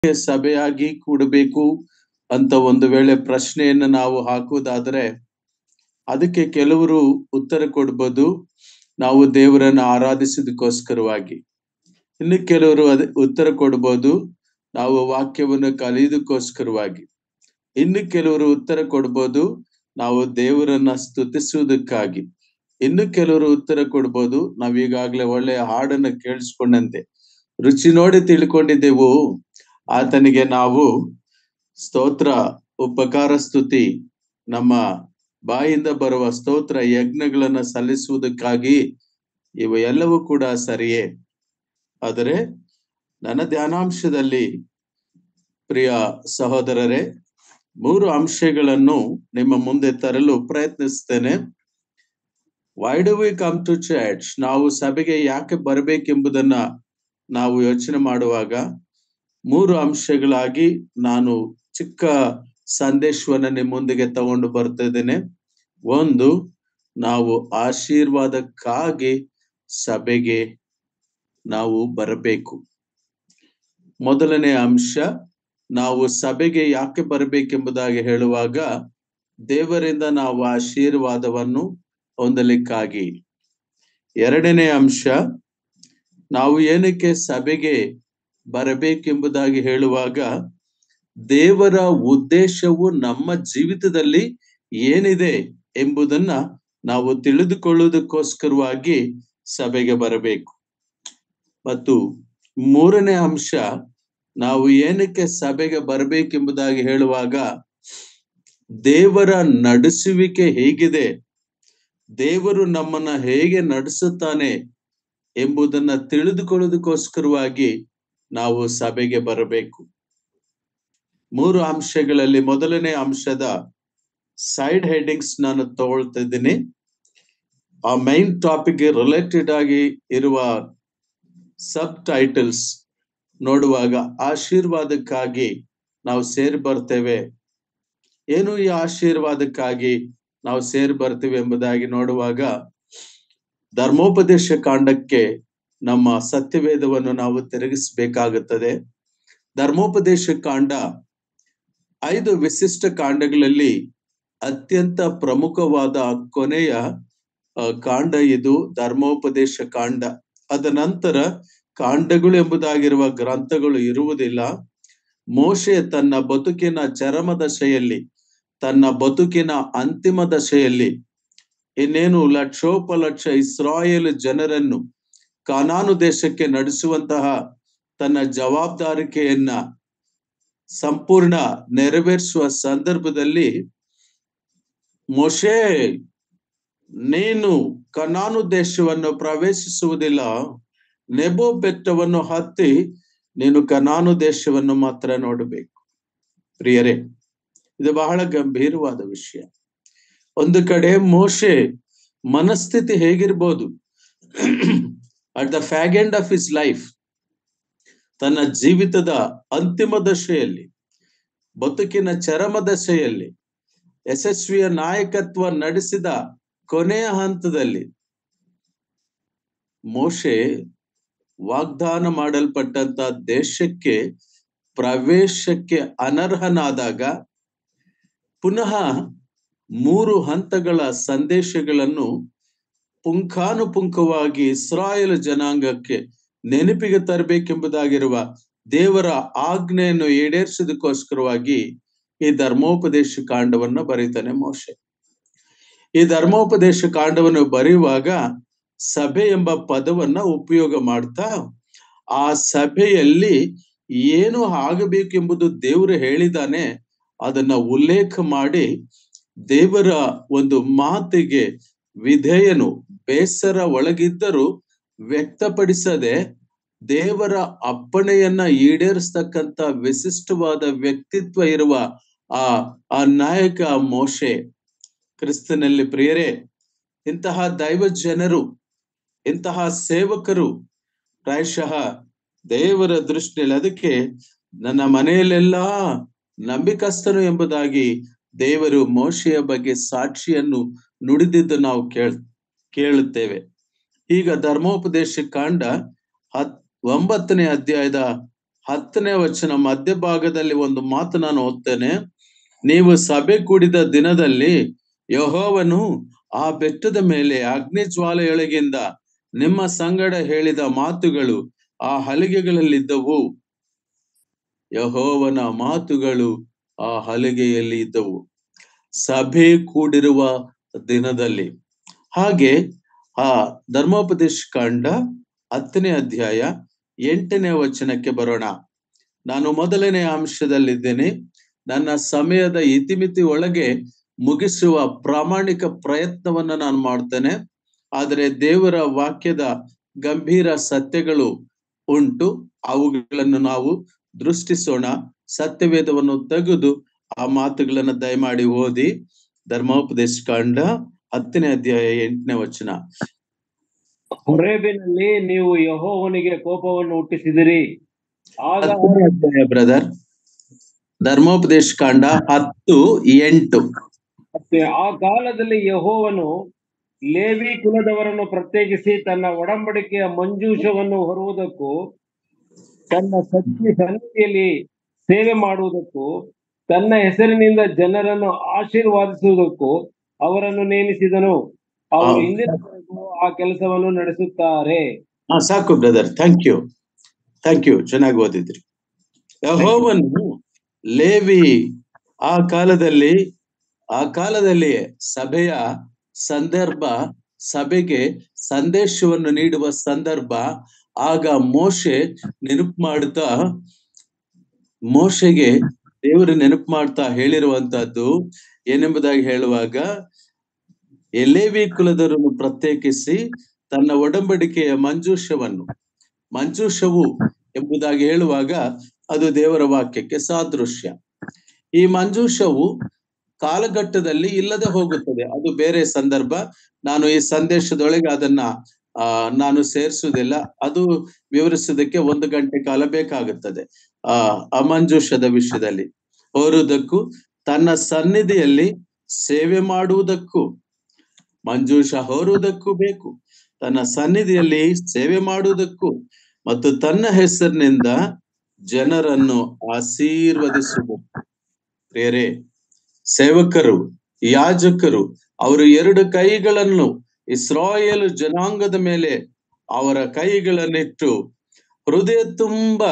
ಸಭೆಯಾಗಿ ಕೂಡಬೇಕು ಅಂತ ಒಂದು ವೇಳೆ ಪ್ರಶ್ನೆಯನ್ನು ನಾವು ಹಾಕುವುದಾದ್ರೆ ಅದಕ್ಕೆ ಕೆಲವರು ಉತ್ತರ ಕೊಡ್ಬೋದು ನಾವು ದೇವರನ್ನ ಆರಾಧಿಸೋದಕ್ಕೋಸ್ಕರವಾಗಿ ಇನ್ನು ಕೆಲವರು ಅದ ಉತ್ತರ ಕೊಡ್ಬೋದು ನಾವು ವಾಕ್ಯವನ್ನು ಕಲಿಯೋದಕ್ಕೋಸ್ಕರವಾಗಿ ಇನ್ನು ಕೆಲವರು ಉತ್ತರ ಕೊಡ್ಬೋದು ನಾವು ದೇವರನ್ನ ಸ್ತುತಿಸುವುದಕ್ಕಾಗಿ ಇನ್ನು ಕೆಲವರು ಉತ್ತರ ಕೊಡ್ಬೋದು ನಾವ್ ಈಗಾಗ್ಲೇ ಒಳ್ಳೆಯ ಹಾಡನ್ನ ಕೇಳಿಸ್ಕೊಂಡಂತೆ ರುಚಿ ನೋಡಿ ತಿಳ್ಕೊಂಡಿದ್ದೆವು ಆತನಿಗೆ ನಾವು ಸ್ತೋತ್ರ ಉಪಕಾರ ಸ್ತುತಿ ನಮ್ಮ ಬಾಯಿಂದ ಬರುವ ಸ್ತೋತ್ರ ಯಜ್ಞಗಳನ್ನ ಸಲ್ಲಿಸುವುದಕ್ಕಾಗಿ ಇವು ಎಲ್ಲವೂ ಕೂಡ ಸರಿಯೇ ಆದರೆ ನನ್ನ ಧ್ಯಾನಾಂಶದಲ್ಲಿ ಪ್ರಿಯ ಸಹೋದರರೇ ಮೂರು ಅಂಶಗಳನ್ನು ನಿಮ್ಮ ಮುಂದೆ ತರಲು ಪ್ರಯತ್ನಿಸ್ತೇನೆ why do we come to church ನಾವು ಸಭೆಗೆ ಯಾಕೆ ಬರಬೇಕೆಂಬುದನ್ನ ನಾವು ಯೋಚನೆ ಮಾಡುವಾಗ ಮೂರು ಅಂಶಗಳಾಗಿ ನಾನು ಚಿಕ್ಕ ಸಂದೇಶವನ್ನ ನಿಮ್ಮ ಮುಂದಿಗೆ ತಗೊಂಡು ಬರ್ತಾ ಇದ್ದೇನೆ ಒಂದು ನಾವು ಆಶೀರ್ವಾದಕ್ಕಾಗಿ ಸಭೆಗೆ ನಾವು ಬರಬೇಕು ಮೊದಲನೇ ಅಂಶ ನಾವು ಸಭೆಗೆ ಯಾಕೆ ಬರಬೇಕೆಂಬುದಾಗಿ ಹೇಳುವಾಗ ದೇವರಿಂದ ನಾವು ಆಶೀರ್ವಾದವನ್ನು ಹೊಂದಲಿಕ್ಕಾಗಿ ಎರಡನೇ ಅಂಶ ನಾವು ಏನಕ್ಕೆ ಸಭೆಗೆ ಬರಬೇಕೆಂಬುದಾಗಿ ಹೇಳುವಾಗ ದೇವರ ಉದ್ದೇಶವು ನಮ್ಮ ಜೀವಿತದಲ್ಲಿ ಏನಿದೆ ಎಂಬುದನ್ನ ನಾವು ತಿಳಿದುಕೊಳ್ಳುವುದಕ್ಕೋಸ್ಕರವಾಗಿ ಸಭೆಗೆ ಬರಬೇಕು ಮತ್ತು ಮೂರನೇ ಅಂಶ ನಾವು ಏನಕ್ಕೆ ಸಭೆಗೆ ಬರಬೇಕೆಂಬುದಾಗಿ ಹೇಳುವಾಗ ದೇವರ ನಡೆಸುವಿಕೆ ಹೇಗಿದೆ ದೇವರು ನಮ್ಮನ್ನ ಹೇಗೆ ನಡೆಸುತ್ತಾನೆ ಎಂಬುದನ್ನ ತಿಳಿದುಕೊಳ್ಳೋದಕ್ಕೋಸ್ಕರವಾಗಿ ನಾವು ಸಭೆಗೆ ಬರಬೇಕು ಮೂರು ಅಂಶಗಳಲ್ಲಿ ಮೊದಲನೇ ಅಂಶದ ಸೈಡ್ ಹೆಡ್ಡಿಂಗ್ಸ್ ನಾನು ತಗೊಳ್ತಾ ಇದ್ದೀನಿ ಆ ಮೈನ್ ಟಾಪಿಕ್ ರಿಲೇಟೆಡ್ ಆಗಿ ಇರುವ ಸಬ್ ಟೈಟಲ್ಸ್ ನೋಡುವಾಗ ಆಶೀರ್ವಾದಕ್ಕಾಗಿ ನಾವು ಸೇರಿ ಬರ್ತೇವೆ ಏನು ಈ ಆಶೀರ್ವಾದಕ್ಕಾಗಿ ನಾವು ಸೇರಿ ಬರ್ತೀವಿ ಎಂಬುದಾಗಿ ನೋಡುವಾಗ ಧರ್ಮೋಪದೇಶ ಕಾಂಡಕ್ಕೆ ನಮ್ಮ ಸತ್ಯವೇದವನ್ನು ನಾವು ತಿರುಗಿಸಬೇಕಾಗುತ್ತದೆ ಧರ್ಮೋಪದೇಶ ಕಾಂಡ ಐದು ವಿಶಿಷ್ಟ ಕಾಂಡಗಳಲ್ಲಿ ಅತ್ಯಂತ ಪ್ರಮುಖವಾದ ಕೊನೆಯ ಕಾಂಡ ಇದು ಧರ್ಮೋಪದೇಶ ಕಾಂಡ ಅದ ನಂತರ ಕಾಂಡಗಳು ಎಂಬುದಾಗಿರುವ ಗ್ರಂಥಗಳು ಇರುವುದಿಲ್ಲ ಮೋಶೆ ತನ್ನ ಬದುಕಿನ ಚರಮ ದಶೆಯಲ್ಲಿ ತನ್ನ ಬದುಕಿನ ಅಂತಿಮ ದಶೆಯಲ್ಲಿ ಇನ್ನೇನು ಲಕ್ಷೋಪಲಕ್ಷ ಇಸ್ರಾಯೇಲ್ ಜನರನ್ನು ಕಾನಾನು ದೇಶಕ್ಕೆ ನಡೆಸುವಂತಹ ತನ್ನ ಜವಾಬ್ದಾರಿಕೆಯನ್ನ ಸಂಪೂರ್ಣ ನೆರವೇರಿಸುವ ಸಂದರ್ಭದಲ್ಲಿ ಮೊಶೆ ನೀನು ಕನಾನು ದೇಶವನ್ನು ಪ್ರವೇಶಿಸುವುದಿಲ್ಲ ನೆಬೋ ಬೆಟ್ಟವನ್ನು ಹತ್ತಿ ನೀನು ಕನಾನು ದೇಶವನ್ನು ಮಾತ್ರ ನೋಡಬೇಕು ಪ್ರಿಯರೇ ಇದು ಬಹಳ ಗಂಭೀರವಾದ ವಿಷಯ ಒಂದು ಕಡೆ ಮೋಶೆ ಮನಸ್ಥಿತಿ ಹೇಗಿರ್ಬೋದು at the fag end of his life ತನ್ನ ಜೀವಿತದ ಅಂತಿಮ ದಶೆಯಲ್ಲಿ ಬದುಕಿನ ಚರಮ ದಶೆಯಲ್ಲಿ ಯಶಸ್ವಿಯ ನಾಯಕತ್ವ ನಡೆಸಿದ ಕೊನೆಯ ಹಂತದಲ್ಲಿ ಮೋಶೆ ವಾಗ್ದಾನ ಮಾಡಲ್ಪಟ್ಟಂತ ದೇಶಕ್ಕೆ ಪ್ರವೇಶಕ್ಕೆ ಅನರ್ಹನಾದಾಗ ಪುನಃ ಮೂರು ಹಂತಗಳ ಸಂದೇಶಗಳನ್ನು ಪುಂಖಾನುಪುಂಖವಾಗಿ ಇಸ್ರಾಯೇಲ್ ಜನಾಂಗಕ್ಕೆ ನೆನಪಿಗೆ ತರಬೇಕೆಂಬುದಾಗಿರುವ ದೇವರ ಆಜ್ಞೆಯನ್ನು ಈಡೇರಿಸೋದಕ್ಕೋಸ್ಕರವಾಗಿ ಈ ಧರ್ಮೋಪದೇಶ ಕಾಂಡವನ್ನ ಬರೀತಾನೆ ಮೋಶೆ ಈ ಧರ್ಮೋಪದೇಶ ಕಾಂಡವನ್ನು ಬರೆಯುವಾಗ ಸಭೆ ಎಂಬ ಪದವನ್ನ ಉಪಯೋಗ ಮಾಡ್ತಾ ಆ ಸಭೆಯಲ್ಲಿ ಏನು ಆಗಬೇಕೆಂಬುದು ದೇವರು ಹೇಳಿದಾನೆ ಅದನ್ನ ಉಲ್ಲೇಖ ಮಾಡಿ ದೇವರ ಒಂದು ಮಾತಿಗೆ ವಿಧೇಯನು ಬೇಸರ ಒಳಗಿದ್ದರೂ ವ್ಯಕ್ತಪಡಿಸದೆ ದೇವರ ಅಪ್ಪಣೆಯನ್ನ ಈಡೇರಿಸ್ತಕ್ಕಂತ ವಿಶಿಷ್ಟವಾದ ವ್ಯಕ್ತಿತ್ವ ಇರುವ ಆ ಆ ನಾಯಕ ಮೋಶೆ ಕ್ರಿಸ್ತನಲ್ಲಿ ಪ್ರಿಯರೇ ಇಂತಹ ದೈವ ಜನರು ಇಂತಹ ಸೇವಕರು ಪ್ರಾಯಶಃ ದೇವರ ದೃಷ್ಟಿಯಲ್ಲಿ ಅದಕ್ಕೆ ನನ್ನ ಮನೆಯಲ್ಲೆಲ್ಲ ನಂಬಿಕಸ್ತನು ಎಂಬುದಾಗಿ ದೇವರು ಮೋಶೆಯ ಬಗ್ಗೆ ಸಾಕ್ಷಿಯನ್ನು ನುಡಿದಿದ್ದು ನಾವು ಕೇಳ್ ಕೇಳುತ್ತೇವೆ ಈಗ ಧರ್ಮೋಪದೇಶ ಕಾಂಡ ಹತ್ ಒಂಬತ್ತನೇ ಅಧ್ಯಾಯದ ಹತ್ತನೇ ವಚನ ಮಧ್ಯಭಾಗದಲ್ಲಿ ಒಂದು ಮಾತು ನಾನು ಓದ್ತೇನೆ ನೀವು ಸಭೆ ಕೂಡಿದ ದಿನದಲ್ಲಿ ಯಹೋವನು ಆ ಬೆಟ್ಟದ ಮೇಲೆ ಅಗ್ನಿ ಜ್ವಾಲೆಯೊಳಗಿಂದ ನಿಮ್ಮ ಸಂಗಡ ಹೇಳಿದ ಮಾತುಗಳು ಆ ಹಲಿಗೆಗಳಲ್ಲಿದ್ದವು ಯಹೋವನ ಮಾತುಗಳು ಆ ಹಲಿಗೆಯಲ್ಲಿ ಇದ್ದವು ಸಭೆ ಕೂಡಿರುವ ದಿನದಲ್ಲಿ ಹಾಗೆ ಆ ಧರ್ಮೋಪದೇಶ ಕಾಂಡ ಹತ್ತನೇ ಅಧ್ಯಾಯ ಎಂಟನೇ ವಚನಕ್ಕೆ ಬರೋಣ ನಾನು ಮೊದಲನೇ ಅಂಶದಲ್ಲಿದ್ದೇನೆ ನನ್ನ ಸಮಯದ ಇತಿಮಿತಿ ಒಳಗೆ ಮುಗಿಸುವ ಪ್ರಾಮಾಣಿಕ ಪ್ರಯತ್ನವನ್ನ ನಾನು ಮಾಡ್ತೇನೆ ಆದರೆ ದೇವರ ವಾಕ್ಯದ ಗಂಭೀರ ಸತ್ಯಗಳು ಉಂಟು ಅವುಗಳನ್ನು ನಾವು ದೃಷ್ಟಿಸೋಣ ಸತ್ಯವೇದವನ್ನು ತೆಗೆದು ಆ ಮಾತುಗಳನ್ನು ದಯಮಾಡಿ ಓದಿ ಧರ್ಮೋಪದೇಶ ಕಾಂಡ ಹತ್ತನೇ ಅಧ್ಯಾಯ ಎಂಟನೇ ವಚನ ಹೊರೇಬಿನಲ್ಲಿ ನೀವು ಯಹೋವನಿಗೆ ಕೋಪವನ್ನು ಹುಟ್ಟಿಸಿದಿರಿ ಆಗ ಹತ್ತನೇ ಅಧ್ಯಾಯ ಬ್ರದರ್ ಧರ್ಮೋಪದೇಶ ಕಾಂಡ ಹತ್ತು ಎಂಟು ಮತ್ತೆ ಆ ಕಾಲದಲ್ಲಿ ಯಹೋವನು ಲೇವಿ ಕುಲದವರನ್ನು ಪ್ರತ್ಯೇಕಿಸಿ ತನ್ನ ಒಡಂಬಡಿಕೆಯ ಮಂಜೂಷವನ್ನು ಹೊರುವುದಕ್ಕೂ ತನ್ನ ಸತ್ಯ ಸನ್ನಿಧಿಯಲ್ಲಿ ಸೇವೆ ಮಾಡುವುದಕ್ಕೂ ತನ್ನ ಹೆಸರಿನಿಂದ ಜನರನ್ನು ಆಶೀರ್ವಾದಿಸುವುದಕ್ಕೂ ಅವರನ್ನು ನೇಮಿಸಿದನು ಅವರು ಹೌದು. ಇಂದಿನವರೆಗೂ ಆ ಕೆಲಸವನ್ನು ನಡೆಸುತ್ತಾರೆ ಹಾ ಸಾಕು brother thank you thank you ಚೆನ್ನಾಗಿ ಓದಿದ್ರಿ ಯಹೋವನು ಲೇವಿ ಆ ಕಾಲದಲ್ಲಿ ಆ ಕಾಲದಲ್ಲಿ ಸಭೆಯ ಸಂದರ್ಭ ಸಭೆಗೆ ಸಂದೇಶವನ್ನು ನೀಡುವ ಸಂದರ್ಭ ಆಗ ಮೋಶೆ ನೆನಪು ಮಾಡುತ್ತಾ ಮೋಶೆಗೆ ದೇವರು ನೆನಪು ಮಾಡ್ತಾ ಹೇಳಿರುವಂತಹದ್ದು ಏನೆಂಬುದಾಗಿ ಹೇಳುವಾಗ ಎಲೇವಿ ಕುಲದವರನ್ನು ಪ್ರತ್ಯೇಕಿಸಿ ತನ್ನ ಒಡಂಬಡಿಕೆಯ ಮಂಜೂಷವನ್ನು ಮಂಜೂಷವು ಎಂಬುದಾಗಿ ಹೇಳುವಾಗ ಅದು ದೇವರ ವಾಕ್ಯಕ್ಕೆ ಸಾದೃಶ್ಯ ಈ ಮಂಜೂಷವು ಕಾಲಘಟ್ಟದಲ್ಲಿ ಇಲ್ಲದೆ ಹೋಗುತ್ತದೆ ಅದು ಬೇರೆ ಸಂದರ್ಭ ನಾನು ಈ ಸಂದೇಶದೊಳಗೆ ಅದನ್ನ ಆ ನಾನು ಸೇರಿಸುವುದಿಲ್ಲ ಅದು ವಿವರಿಸುವುದಕ್ಕೆ ಒಂದು ಗಂಟೆ ಕಾಲ ಬೇಕಾಗುತ್ತದೆ ಆ ಅಮಂಜೂಷದ ವಿಷಯದಲ್ಲಿ ಹೊರುವುದಕ್ಕೂ ತನ್ನ ಸನ್ನಿಧಿಯಲ್ಲಿ ಸೇವೆ ಮಾಡುವುದಕ್ಕೂ ಮಂಜೂಷ ಹೊರುವುದಕ್ಕೂ ಬೇಕು ತನ್ನ ಸನ್ನಿಧಿಯಲ್ಲಿ ಸೇವೆ ಮಾಡುವುದಕ್ಕೂ ಮತ್ತು ತನ್ನ ಹೆಸರಿನಿಂದ ಜನರನ್ನು ಆಶೀರ್ವದಿಸುವುದು ಪ್ರಿಯರೇ ಸೇವಕರು ಯಾಜಕರು ಅವರು ಎರಡು ಕೈಗಳನ್ನು ಇಸ್ರಾಯೇಲ್ ಜನಾಂಗದ ಮೇಲೆ ಅವರ ಕೈಗಳನ್ನಿಟ್ಟು ಹೃದಯ ತುಂಬ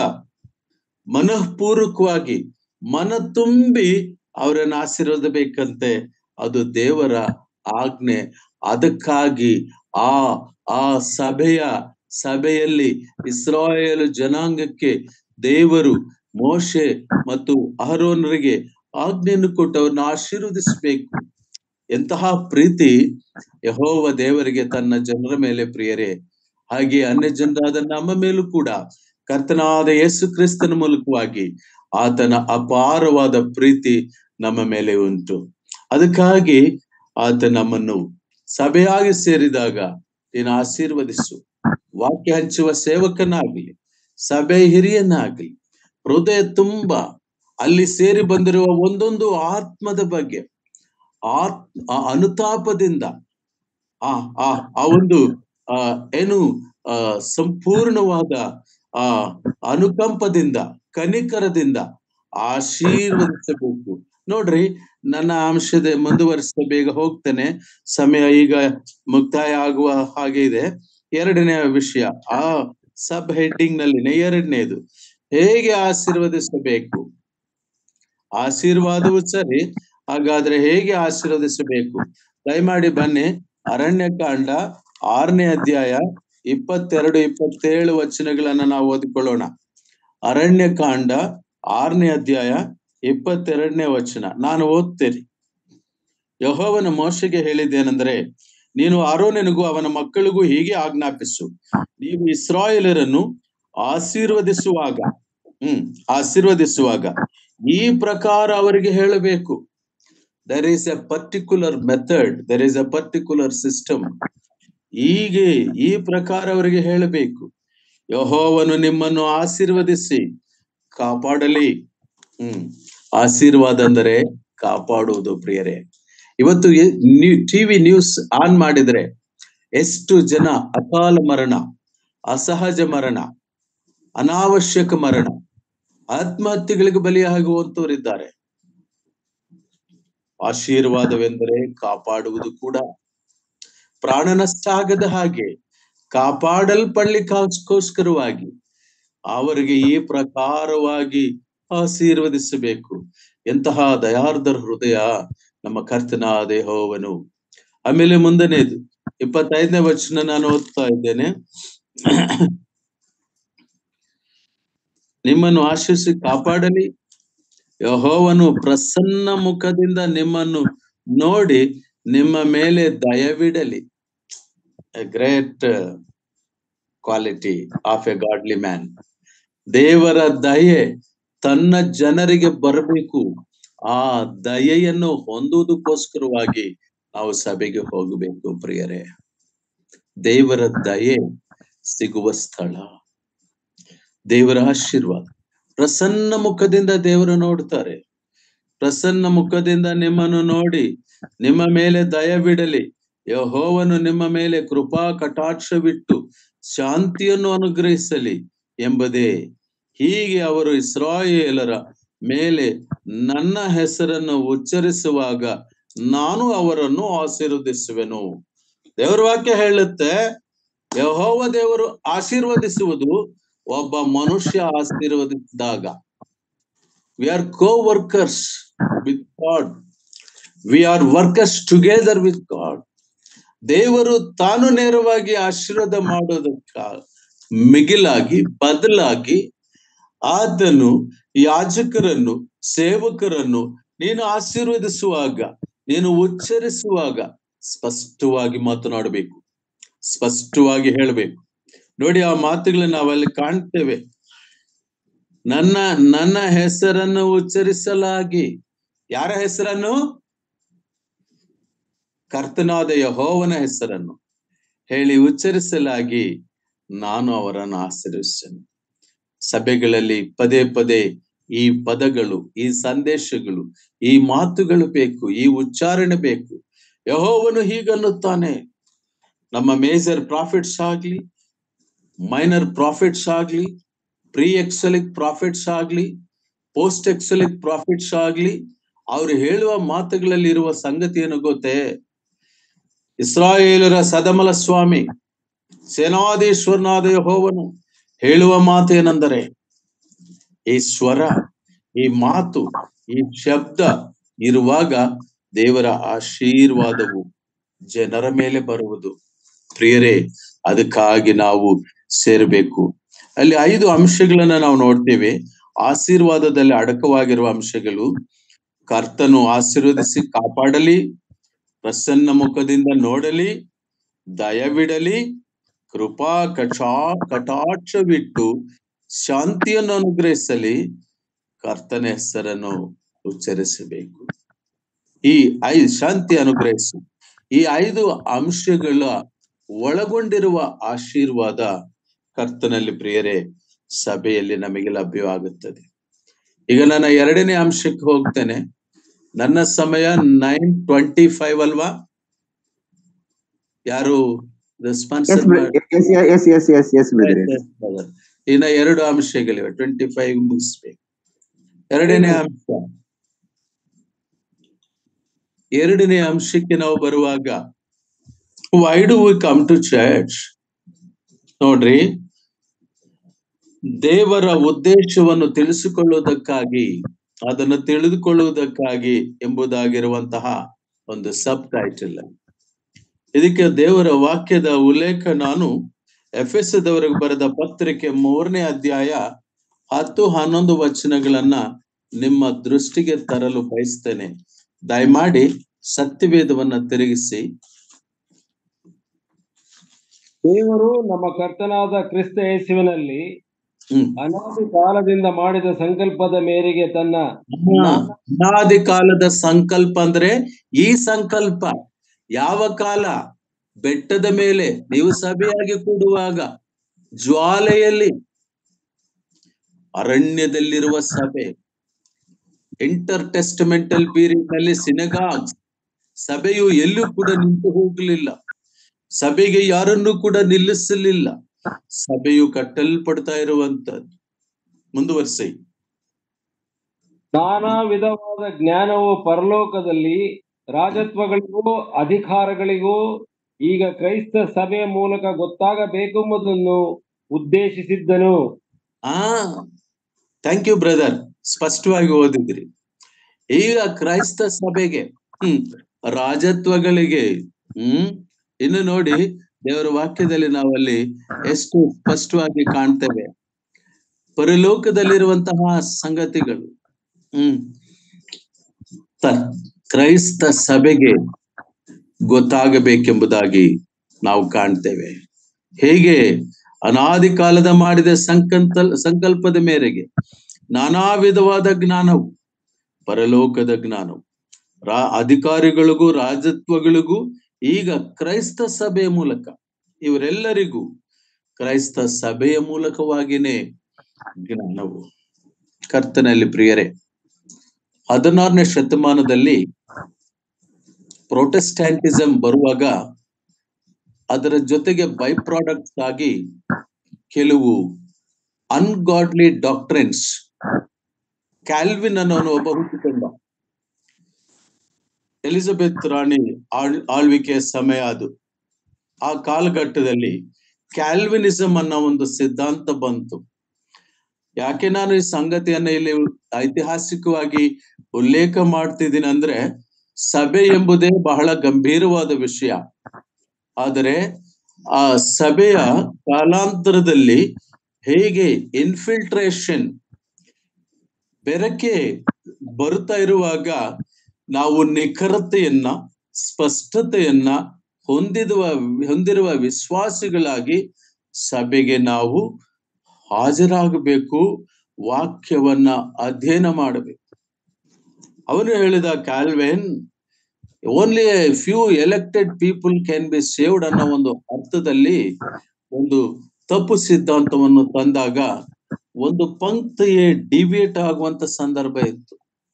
ಮನಃಪೂರ್ವಕವಾಗಿ ಮನ ತುಂಬಿ ಅವರನ್ನು ಆಶೀರ್ವದಬೇಕಂತೆ ಅದು ದೇವರ ಆಜ್ಞೆ ಅದಕ್ಕಾಗಿ ಆ ಆ ಸಭೆಯ ಸಭೆಯಲ್ಲಿ ಇಸ್ರಾಯೇಲ್ ಜನಾಂಗಕ್ಕೆ ದೇವರು ಮೋಶೆ ಮತ್ತು ಅಹರೋನರಿಗೆ ಆಜ್ಞೆಯನ್ನು ಕೊಟ್ಟು ಅವ್ರನ್ನ ಆಶೀರ್ವದಿಸಬೇಕು ಎಂತಹ ಪ್ರೀತಿ ಯಹೋವ ದೇವರಿಗೆ ತನ್ನ ಜನರ ಮೇಲೆ ಪ್ರಿಯರೇ ಹಾಗೆ ಅನ್ಯ ಜನರಾದ ನಮ್ಮ ಮೇಲೂ ಕೂಡ ಕರ್ತನಾದ ಯೇಸು ಕ್ರಿಸ್ತನ ಮೂಲಕವಾಗಿ ಆತನ ಅಪಾರವಾದ ಪ್ರೀತಿ ನಮ್ಮ ಮೇಲೆ ಉಂಟು ಅದಕ್ಕಾಗಿ ಆತ ನಮ್ಮನ್ನು ಸಭೆಯಾಗಿ ಸೇರಿದಾಗ ನೀನು ಆಶೀರ್ವದಿಸು ವಾಕ್ಯ ಹಂಚುವ ಸೇವಕನಾಗ್ಲಿ ಸಭೆ ಹಿರಿಯನಾಗ್ಲಿ ಹೃದಯ ತುಂಬ ಅಲ್ಲಿ ಸೇರಿ ಬಂದಿರುವ ಒಂದೊಂದು ಆತ್ಮದ ಬಗ್ಗೆ ಆತ್ ಆ ಅನುತಾಪದಿಂದ ಆ ಆ ಆ ಒಂದು ಆ ಏನು ಆ ಸಂಪೂರ್ಣವಾದ ಆ ಅನುಕಂಪದಿಂದ ಕನಿಕರದಿಂದ ಆಶೀರ್ವದಿಸಬೇಕು ನೋಡ್ರಿ ನನ್ನ ಅಂಶದ ಮುಂದುವರಿಸ್ತಾ ಬೇಗ ಹೋಗ್ತೇನೆ ಸಮಯ ಈಗ ಮುಕ್ತಾಯ ಆಗುವ ಹಾಗೆ ಇದೆ ಎರಡನೇ ವಿಷಯ ಆ ಸಬ್ ಹೆಡ್ಡಿಂಗ್ ನಲ್ಲಿನೇ ಎರಡನೇದು ಹೇಗೆ ಆಶೀರ್ವದಿಸಬೇಕು ಆಶೀರ್ವಾದವು ಸರಿ ಹಾಗಾದ್ರೆ ಹೇಗೆ ಆಶೀರ್ವದಿಸಬೇಕು ದಯಮಾಡಿ ಬನ್ನಿ ಅರಣ್ಯಕಾಂಡ ಆರನೇ ಅಧ್ಯಾಯ ಇಪ್ಪತ್ತೆರಡು ಇಪ್ಪತ್ತೇಳು ವಚನಗಳನ್ನ ನಾವು ಓದಿಕೊಳ್ಳೋಣ ಅರಣ್ಯಕಾಂಡ ಆರನೇ ಅಧ್ಯಾಯ ಇಪ್ಪತ್ತೆರಡನೇ ವಚನ ನಾನು ಓದ್ತೇನೆ ಯಹೋವನ ಮೋಶೆಗೆ ಹೇಳಿದ್ದೇನೆಂದರೆ ನೀನು ಆರೋನಿಗೂ ಅವನ ಮಕ್ಕಳಿಗೂ ಹೀಗೆ ಆಜ್ಞಾಪಿಸು ನೀವು ಇಸ್ರಾಯೇಲರನ್ನು ಆಶೀರ್ವದಿಸುವಾಗ ಹ್ಮ್ ಆಶೀರ್ವದಿಸುವಾಗ ಈ ಪ್ರಕಾರ ಅವರಿಗೆ ಹೇಳಬೇಕು there is a particular method there is a particular system ಹೀಗೆ ಈ ಪ್ರಕಾರ ಅವರಿಗೆ ಹೇಳಬೇಕು ಯಹೋವನು ನಿಮ್ಮನ್ನು ಆಶೀರ್ವದಿಸಿ ಕಾಪಾಡಲಿ ಹ್ಮ್ ಆಶೀರ್ವಾದ ಅಂದರೆ ಕಾಪಾಡುವುದು ಪ್ರಿಯರೇ ಇವತ್ತು ಟಿವಿ ನ್ಯೂಸ್ ಆನ್ ಮಾಡಿದ್ರೆ ಎಷ್ಟು ಜನ ಅಕಾಲ ಮರಣ ಅಸಹಜ ಮರಣ ಅನಾವಶ್ಯಕ ಮರಣ ಆತ್ಮಹತ್ಯೆಗಳಿಗೆ ಬಲಿಯಾಗುವಂತವರಿದ್ದಾರೆ ಆಶೀರ್ವಾದವೆಂದರೆ ಕಾಪಾಡುವುದು ಕೂಡ ಪ್ರಾಣ ನಷ್ಟ ಆಗದ ಹಾಗೆ ಕಾಪಾಡಲ್ಪಡ್ಲಿಕ್ಕೋಸ್ಕರವಾಗಿ ಅವರಿಗೆ ಈ ಪ್ರಕಾರವಾಗಿ ಆಶೀರ್ವದಿಸಬೇಕು ಎಂತಹ ದಯಾರ್ಧರ ಹೃದಯ ನಮ್ಮ ಕರ್ತನ ದೇಹೋವನು ಆಮೇಲೆ ಮುಂದನೇದು ಇಪ್ಪತ್ತೈದನೇ ವಚನ ನಾನು ಓದ್ತಾ ಇದ್ದೇನೆ ನಿಮ್ಮನ್ನು ಆಶಿಸಿ ಕಾಪಾಡಲಿ ಯಹೋವನು ಪ್ರಸನ್ನ ಮುಖದಿಂದ ನಿಮ್ಮನ್ನು ನೋಡಿ ನಿಮ್ಮ ಮೇಲೆ ದಯವಿಡಲಿ a great quality of a godly man ದೇವರ ದಯೆ ತನ್ನ ಜನರಿಗೆ ಬರಬೇಕು ಆ ದಯೆಯನ್ನು ಹೊಂದುವುದಕ್ಕೋಸ್ಕರವಾಗಿ ನಾವು ಸಭೆಗೆ ಹೋಗಬೇಕು ಪ್ರಿಯರೇ ದೇವರ ದಯೆ ಸಿಗುವ ಸ್ಥಳ ದೇವರ ಆಶೀರ್ವಾದ ಪ್ರಸನ್ನ ಮುಖದಿಂದ ದೇವರು ನೋಡ್ತಾರೆ ಪ್ರಸನ್ನ ಮುಖದಿಂದ ನಿಮ್ಮನ್ನು ನೋಡಿ ನಿಮ್ಮ ಮೇಲೆ ದಯವಿಡಲಿ ಯಹೋವನು ನಿಮ್ಮ ಮೇಲೆ ಕೃಪಾ ಕಟಾಕ್ಷವಿಟ್ಟು ಶಾಂತಿಯನ್ನು ಅನುಗ್ರಹಿಸಲಿ ಎಂಬುದೇ ಹೀಗೆ ಅವರು ಇಸ್ರಾಯೇಲರ ಮೇಲೆ ನನ್ನ ಹೆಸರನ್ನು ಉಚ್ಚರಿಸುವಾಗ ನಾನು ಅವರನ್ನು ಆಶೀರ್ವದಿಸುವೆನು ದೇವರ ವಾಕ್ಯ ಹೇಳುತ್ತೆ ಯಹೋವ ದೇವರು ಆಶೀರ್ವದಿಸುವುದು ಒಬ್ಬ ಮನುಷ್ಯ ಆಶೀರ್ವದಿಸಿದಾಗ we are coworkers with God we are workers together with God ದೇವರು ತಾನು ನೇರವಾಗಿ ಆಶೀರ್ವಾದ ಮಾಡೋದಕ್ಕ ಮಿಗಿಲಾಗಿ ಬದಲಾಗಿ ಆತನು ಯಾಜಕರನ್ನು ಸೇವಕರನ್ನು ನೀನು ಆಶೀರ್ವದಿಸುವಾಗ ನೀನು ಉಚ್ಚರಿಸುವಾಗ ಸ್ಪಷ್ಟವಾಗಿ ಮಾತನಾಡಬೇಕು ಸ್ಪಷ್ಟವಾಗಿ ಹೇಳಬೇಕು ನೋಡಿ ಆ ಮಾತುಗಳನ್ನ ನಾವಲ್ಲಿ ಕಾಣ್ತೇವೆ ನನ್ನ ನನ್ನ ಹೆಸರನ್ನು ಉಚ್ಚರಿಸಲಾಗಿ ಯಾರ ಹೆಸರನ್ನು ಕರ್ತನಾದ ಯಹೋವನ ಹೆಸರನ್ನು ಹೇಳಿ ಉಚ್ಚರಿಸಲಾಗಿ ನಾನು ಅವರನ್ನು ಆಶೀರ್ವಿಸೇನೆ ಸಭೆಗಳಲ್ಲಿ ಪದೇ ಪದೇ ಈ ಪದಗಳು ಈ ಸಂದೇಶಗಳು ಈ ಮಾತುಗಳು ಬೇಕು ಈ ಉಚ್ಚಾರಣೆ ಬೇಕು ಯಹೋವನು ಹೀಗನ್ನುತ್ತಾನೆ ನಮ್ಮ ಮೇಜರ್ ಪ್ರಾಫಿಟ್ಸ್ ಆಗ್ಲಿ ಮೈನರ್ ಪ್ರಾಫಿಟ್ಸ್ ಆಗ್ಲಿ ಪ್ರೀ ಎಕ್ಸಲಿಕ್ ಪ್ರಾಫಿಟ್ಸ್ ಆಗ್ಲಿ ಪೋಸ್ಟ್ ಎಕ್ಸಲಿಕ್ ಪ್ರಾಫಿಟ್ಸ್ ಆಗ್ಲಿ ಅವ್ರು ಹೇಳುವ ಮಾತುಗಳಲ್ಲಿ ಇರುವ ಸಂಗತಿ ಏನು ಗೊತ್ತೇ ಇಸ್ರಾಯೇಲರ ಸದಮಲ ಸ್ವಾಮಿ ಸೇನಾಧೀಶ್ವರನಾದ ಯಹೋವನು ಹೇಳುವ ಮಾತು ಏನೆಂದರೆ ಈ ಸ್ವರ ಈ ಮಾತು ಈ ಶಬ್ದ ಇರುವಾಗ ದೇವರ ಆಶೀರ್ವಾದವು ಜನರ ಮೇಲೆ ಬರುವುದು ಪ್ರಿಯರೇ ಅದಕ್ಕಾಗಿ ನಾವು ಸೇರಬೇಕು ಅಲ್ಲಿ ಐದು ಅಂಶಗಳನ್ನ ನಾವು ನೋಡ್ತೇವೆ ಆಶೀರ್ವಾದದಲ್ಲಿ ಅಡಕವಾಗಿರುವ ಅಂಶಗಳು ಕರ್ತನು ಆಶೀರ್ವದಿಸಿ ಕಾಪಾಡಲಿ ಪ್ರಸನ್ನ ಮುಖದಿಂದ ನೋಡಲಿ ದಯವಿಡಲಿ ಕೃಪಾ ಕಟಾ ಕಟಾಕ್ಷವಿಟ್ಟು ಶಾಂತಿಯನ್ನು ಅನುಗ್ರಹಿಸಲಿ ಕರ್ತನ ಹೆಸರನ್ನು ಉಚ್ಚರಿಸಬೇಕು ಈ ಐದು ಶಾಂತಿ ಅನುಗ್ರಹಿಸು ಈ ಐದು ಅಂಶಗಳ ಒಳಗೊಂಡಿರುವ ಆಶೀರ್ವಾದ ಕರ್ತನಲ್ಲಿ ಪ್ರಿಯರೇ ಸಭೆಯಲ್ಲಿ ನಮಗೆ ಲಭ್ಯವಾಗುತ್ತದೆ ಈಗ ನನ್ನ ಎರಡನೇ ಅಂಶಕ್ಕೆ ಹೋಗ್ತೇನೆ ನನ್ನ ಸಮಯ ನೈನ್ ಟ್ವೆಂಟಿ ಫೈವ್ ಅಲ್ವಾ ಯಾರು response Yes, bro- yes, yes, yes, yes, yes, brother. ಇನ್ನ ಎರಡು ಅಂಶಗಳಿವೆ ಟ್ವೆಂಟಿ ಫೈವ್ ಮುಗಿಸ್ಬೇಕು ಎರಡನೇ ಅಂಶ ಎರಡನೇ ಅಂಶಕ್ಕೆ ನಾವು ಬರುವಾಗ why do we come to church ನೋಡ್ರಿ ದೇವರ ಉದ್ದೇಶವನ್ನು ತಿಳಿಸಿಕೊಳ್ಳುವುದಕ್ಕಾಗಿ ಅದನ್ನು ತಿಳಿದುಕೊಳ್ಳುವುದಕ್ಕಾಗಿ ಎಂಬುದಾಗಿರುವಂತಹ ಒಂದು ಸಬ್ ಟೈಟಲ್ ಇದಕ್ಕೆ ದೇವರ ವಾಕ್ಯದ ಉಲ್ಲೇಖ ನಾನು ಎಫ್ ಎಸ್ ದವರಿಗೆ ಬರೆದ ಪತ್ರಿಕೆ ಮೂರನೇ ಅಧ್ಯಾಯ ಹತ್ತು ಹನ್ನೊಂದು ವಚನಗಳನ್ನ ನಿಮ್ಮ ದೃಷ್ಟಿಗೆ ತರಲು ಬಯಸ್ತೇನೆ ದಯಮಾಡಿ ಸತ್ಯವೇದವನ್ನ ತಿರುಗಿಸಿ ದೇವರು ನಮ್ಮ ಕರ್ತನಾದ ಕ್ರಿಸ್ತ ಯೇಸುವಿನಲ್ಲಿ ಹ್ಮ್ ಅನಾದಿ ಕಾಲದಿಂದ ಮಾಡಿದ ಸಂಕಲ್ಪದ ಮೇರೆಗೆ ತನ್ನ ಅನಾದಿ ಕಾಲದ ಸಂಕಲ್ಪ ಅಂದ್ರೆ ಈ ಸಂಕಲ್ಪ ಯಾವ ಕಾಲ ಬೆಟ್ಟದ ಮೇಲೆ ನೀವು ಸಭೆಯಾಗಿ ಕೂಡುವಾಗ ಜ್ವಾಲೆಯಲ್ಲಿ ಅರಣ್ಯದಲ್ಲಿರುವ ಸಭೆ ಇಂಟರ್ ಟೆಸ್ಟಮೆಂಟಲ್ ಪೀರಿಯಡ್ ನಲ್ಲಿ ಸಿನಗಾಗ್ಸ್ ಸಭೆಯು ಎಲ್ಲೂ ಕೂಡ ನಿಂತು ಹೋಗಲಿಲ್ಲ ಸಭೆಗೆ ಯಾರನ್ನೂ ಕೂಡ ನಿಲ್ಲಿಸಲಿಲ್ಲ ಸಭೆಯು ಕಟ್ಟಲ್ಪಡ್ತಾ ಇರುವಂತದ್ದು ಮುಂದುವರಿಸಿ ನಾನಾ ವಿಧವಾದ ಜ್ಞಾನವು ಪರಲೋಕದಲ್ಲಿ ರಾಜತ್ವಗಳಿಗೂ ಅಧಿಕಾರಗಳಿಗೂ ಈಗ ಕ್ರೈಸ್ತ ಸಭೆಯ ಮೂಲಕ ಗೊತ್ತಾಗಬೇಕೆಂಬುದನ್ನು ಉದ್ದೇಶಿಸಿದ್ದನು ಆ ಥ್ಯಾಂಕ್ ಯು ಬ್ರದರ್ ಸ್ಪಷ್ಟವಾಗಿ ಓದಿದ್ರಿ ಈಗ ಕ್ರೈಸ್ತ ಸಭೆಗೆ ಹ್ಮ್ ರಾಜತ್ವಗಳಿಗೆ ಹ್ಮ್ ಇನ್ನು ನೋಡಿ ದೇವರ ವಾಕ್ಯದಲ್ಲಿ ನಾವಲ್ಲಿ ಎಷ್ಟು ಸ್ಪಷ್ಟವಾಗಿ ಕಾಣ್ತೇವೆ ಪರಲೋಕದಲ್ಲಿರುವಂತಹ ಸಂಗತಿಗಳು ಹ್ಮ್ ತ- ಕ್ರೈಸ್ತ ಸಭೆಗೆ ಗೊತ್ತಾಗಬೇಕೆಂಬುದಾಗಿ ನಾವು ಕಾಣ್ತೇವೆ ಹೇಗೆ ಅನಾದಿ ಕಾಲದ ಮಾಡಿದ ಸಂಕಲ್ಪ ಸಂಕಲ್ಪದ ಮೇರೆಗೆ ನಾನಾ ವಿಧವಾದ ಜ್ಞಾನವು ಪರಲೋಕದ ಜ್ಞಾನವು ರಾ ಅಧಿಕಾರಿಗಳಿಗೂ ರಾಜತ್ವಗಳಿಗೂ ಈಗ ಕ್ರೈಸ್ತ ಸಭೆಯ ಮೂಲಕ ಇವರೆಲ್ಲರಿಗೂ ಕ್ರೈಸ್ತ ಸಭೆಯ ಮೂಲಕವಾಗಿನೇ ಜ್ಞಾನವು ಕರ್ತನಲ್ಲಿ ಪ್ರಿಯರೇ ಹದಿನಾರನೇ ಶತಮಾನದಲ್ಲಿ ಪ್ರೊಟೆಸ್ಟ್ಯಾಂಟಿಸಂ ಬರುವಾಗ ಅದರ ಜೊತೆಗೆ ಬೈ ಪ್ರಾಡಕ್ಟ್ಸ್ ಆಗಿ ಕೆಲವು ಅನ್ಗಾಡ್ಲಿ ಡಾಕ್ಟ್ರಿನ್ಸ್ ಕ್ಯಾಲ್ವಿನ್ ಅನ್ನೋನು ಒಬ್ಬ ಹುಟ್ಟಿಕೊಂಡ ಎಲಿಜಬೆತ್ ರಾಣಿ ಆಳ್ ಆಳ್ವಿಕೆಯ ಸಮಯ ಅದು ಆ ಕಾಲಘಟ್ಟದಲ್ಲಿ ಕ್ಯಾಲ್ವಿನಿಸಂ ಅನ್ನೋ ಒಂದು ಸಿದ್ಧಾಂತ ಬಂತು ಯಾಕೆ ನಾನು ಈ ಸಂಗತಿಯನ್ನ ಇಲ್ಲಿ ಐತಿಹಾಸಿಕವಾಗಿ ಉಲ್ಲೇಖ ಮಾಡ್ತಿದ್ದೀನಿ ಅಂದ್ರೆ ಸಭೆ ಎಂಬುದೇ ಬಹಳ ಗಂಭೀರವಾದ ವಿಷಯ ಆದರೆ ಆ ಸಭೆಯ ಕಾಲಾಂತರದಲ್ಲಿ ಹೇಗೆ ಇನ್ಫಿಲ್ಟ್ರೇಷನ್ ಬೆರಕೆ ಬರುತ್ತಾ ಇರುವಾಗ ನಾವು ನಿಖರತೆಯನ್ನ ಸ್ಪಷ್ಟತೆಯನ್ನ ಹೊಂದಿರುವ ಹೊಂದಿರುವ ವಿಶ್ವಾಸಿಗಳಾಗಿ ಸಭೆಗೆ ನಾವು ಹಾಜರಾಗಬೇಕು ವಾಕ್ಯವನ್ನ ಅಧ್ಯಯನ ಮಾಡಬೇಕು ಅವನು ಹೇಳಿದ Calvin only few elected people can be saved ಅನ್ನೋ ಒಂದು ಅರ್ಥದಲ್ಲಿ ಒಂದು ತಪ್ಪು ಸಿದ್ಧಾಂತವನ್ನು ತಂದಾಗ ಒಂದು ಪಂಕ್ತಿಯೇ ಡಿವಿಯೇಟ್ ಆಗುವಂತ ಸಂದರ್ಭ ಇತ್ತು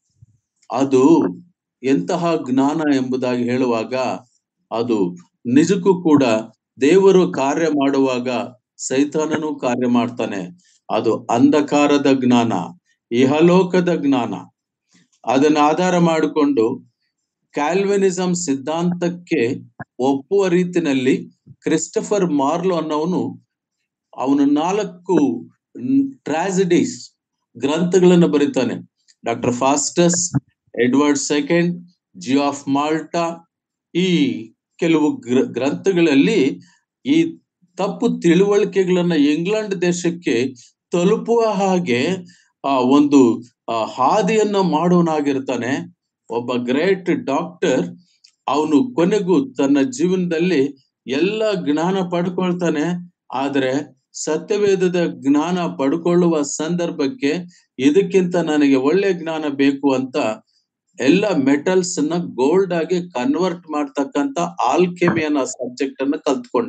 ಅದು ಎಂತಹ ಜ್ಞಾನ ಎಂಬುದಾಗಿ ಹೇಳುವಾಗ ಅದು ನಿಜಕ್ಕೂ ಕೂಡ ದೇವರು ಕಾರ್ಯ ಮಾಡುವಾಗ ಸೈತಾನನು ಕಾರ್ಯ ಮಾಡ್ತಾನೆ ಅದು ಅಂಧಕಾರದ ಜ್ಞಾನ ಇಹಲೋಕದ ಜ್ಞಾನ ಅದನ್ನ ಆಧಾರ ಮಾಡಿಕೊಂಡು ಕ್ಯಾಲ್ವಿನಿಸಂ ಸಿದ್ಧಾಂತಕ್ಕೆ ಒಪ್ಪುವ ರೀತಿನಲ್ಲಿ ಕ್ರಿಸ್ಟಫರ್ ಮಾರ್ಲೋ ಅನ್ನೋನು ಅವನು ನಾಲ್ಕು ಟ್ರಾಜಿಡೀಸ್ ಗ್ರಂಥಗಳನ್ನು ಬರೀತಾನೆ doctor Faustus Edward second Jew of Malta ಈ ಕೆಲವು ಗ್ರ ಗ್ರಂಥಗಳಲ್ಲಿ ಈ ತಪ್ಪು ತಿಳುವಳಿಕೆಗಳನ್ನ ಇಂಗ್ಲೆಂಡ್ ದೇಶಕ್ಕೆ ತಲುಪುವ ಹಾಗೆ ಆ ಒಂದು ಆ ಹಾದಿಯನ್ನ ಮಾಡೋನಾಗಿರ್ತಾನೆ ಒಬ್ಬ ಗ್ರೇಟ್ ಡಾಕ್ಟರ್ ಅವನು ಕೊನೆಗೂ ತನ್ನ ಜೀವನದಲ್ಲಿ ಎಲ್ಲ ಜ್ಞಾನ ಪಡ್ಕೊಳ್ತಾನೆ ಆದ್ರೆ ಸತ್ಯವೇದದ ಜ್ಞಾನ ಪಡ್ಕೊಳ್ಳುವ ಸಂದರ್ಭಕ್ಕೆ ಇದಕ್ಕಿಂತ ನನಗೆ ಒಳ್ಳೆ ಜ್ಞಾನ ಬೇಕು ಅಂತ ಎಲ್ಲ ಮೆಟಲ್ಸ್ ಅನ್ನ ಗೋಲ್ಡ್ ಆಗಿ ಕನ್ವರ್ಟ್ ಮಾಡ್ತಕ್ಕಂತ ಆಲ್ಕೆಮಿ ಅನ್ನೋ ಸಬ್ಜೆಕ್ಟ್ ಅನ್ನ ಕಲ್ತ್ಕೊಂಡ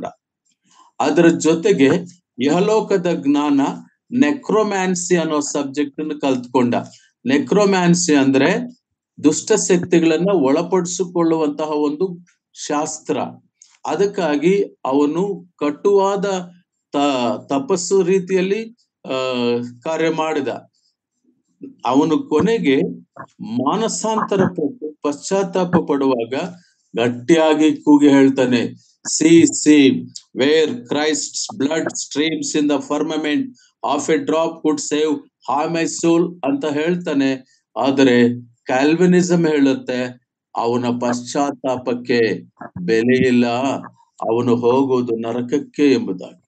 ಅದರ ಜೊತೆಗೆ ಇಹಲೋಕದ ಜ್ಞಾನ ನೆಕ್ರೋಮ್ಯಾನ್ಸಿ ಅನ್ನೋ ಸಬ್ಜೆಕ್ಟ್ ಅನ್ನು ಕಲ್ತ್ಕೊಂಡ ನೆಕ್ರೋಮ್ಯಾನ್ಸಿ ಅಂದ್ರೆ ದುಷ್ಟ ಶಕ್ತಿಗಳನ್ನ ಒಳಪಡಿಸಿಕೊಳ್ಳುವಂತಹ ಒಂದು ಶಾಸ್ತ್ರ ಅದಕ್ಕಾಗಿ ಅವನು ಕಟ್ಟುವಾದ ತ ತಪಸ್ಸು ರೀತಿಯಲ್ಲಿ ಆ ಕಾರ್ಯ ಮಾಡಿದ ಅವನು ಕೊನೆಗೆ ಮಾನಸಾಂತರ ಪಟ್ಟು ಪಶ್ಚಾತ್ತಾಪ ಪಡುವಾಗ ಗಟ್ಟಿಯಾಗಿ ಕೂಗಿ ಹೇಳ್ತಾನೆ see see where Christ blood streams in the firmament of a drop could save ah my ಸೋಲ್ ಅಂತ ಹೇಳ್ತಾನೆ ಆದರೆ ಕ್ಯಾಲ್ವಿನಿಸಂ ಹೇಳುತ್ತೆ ಅವನ ಪಶ್ಚಾತ್ತಾಪಕ್ಕೆ ಬೆಲೆ ಇಲ್ಲ ಅವನು ಹೋಗುವುದು ನರಕಕ್ಕೆ ಎಂಬುದಾಗಿ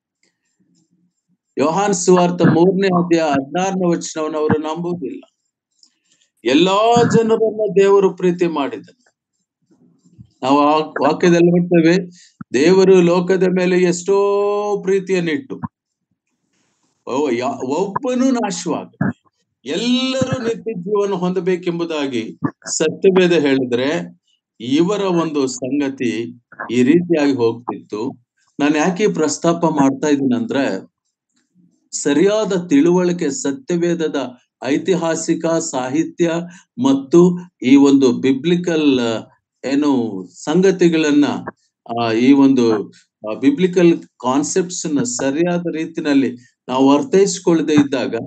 ಯೋಹಾನ್ ಸುವಾರ್ಥ ಮೂರನೇ ಅಧ್ಯಾಯ ಹದಿನಾರನೇ ವಚನವನ್ನು ಅವರು ನಂಬುವುದಿಲ್ಲ ಎಲ್ಲಾ ಜನರನ್ನ ದೇವರು ಪ್ರೀತಿ ಮಾಡಿದನು ನಾವು ಆ ವಾಕ್ಯದಲ್ಲಿ ನೋಡ್ತೇವೆ ದೇವರು ಲೋಕದ ಮೇಲೆ ಎಷ್ಟೋ ಪ್ರೀತಿಯನ್ನಿಟ್ಟು ಓ- ಯಾ- ಒಬ್ಬನು ನಾಶವಾಗ ಎಲ್ಲರೂ ನಿತ್ಯ ಜೀವನ ಹೊಂದಬೇಕೆಂಬುದಾಗಿ ಸತ್ಯವೇದ ಹೇಳಿದ್ರೆ ಇವರ ಒಂದು ಸಂಗತಿ ಈ ರೀತಿಯಾಗಿ ಹೋಗ್ತಿತ್ತು ನಾನು ಯಾಕೆ ಈ ಪ್ರಸ್ತಾಪ ಮಾಡ್ತಾ ಇದ್ದೀನಿ ಅಂದ್ರೆ ಸರಿಯಾದ ತಿಳುವಳಿಕೆ ಸತ್ಯವೇದದ ಐತಿಹಾಸಿಕ ಸಾಹಿತ್ಯ ಮತ್ತು ಈ ಒಂದು ಬಿಬ್ಲಿಕಲ್ ಏನು ಸಂಗತಿಗಳನ್ನ ಆ ಈ ಒಂದು ಬಿಬ್ಲಿಕಲ್ ಕಾನ್ಸೆಪ್ಟ್ಸ್ ನ ಸರಿಯಾದ ರೀತಿನಲ್ಲಿ ನಾವು ಅರ್ಥೈಸಿಕೊಳ್ಳದೆ ಇದ್ದಾಗ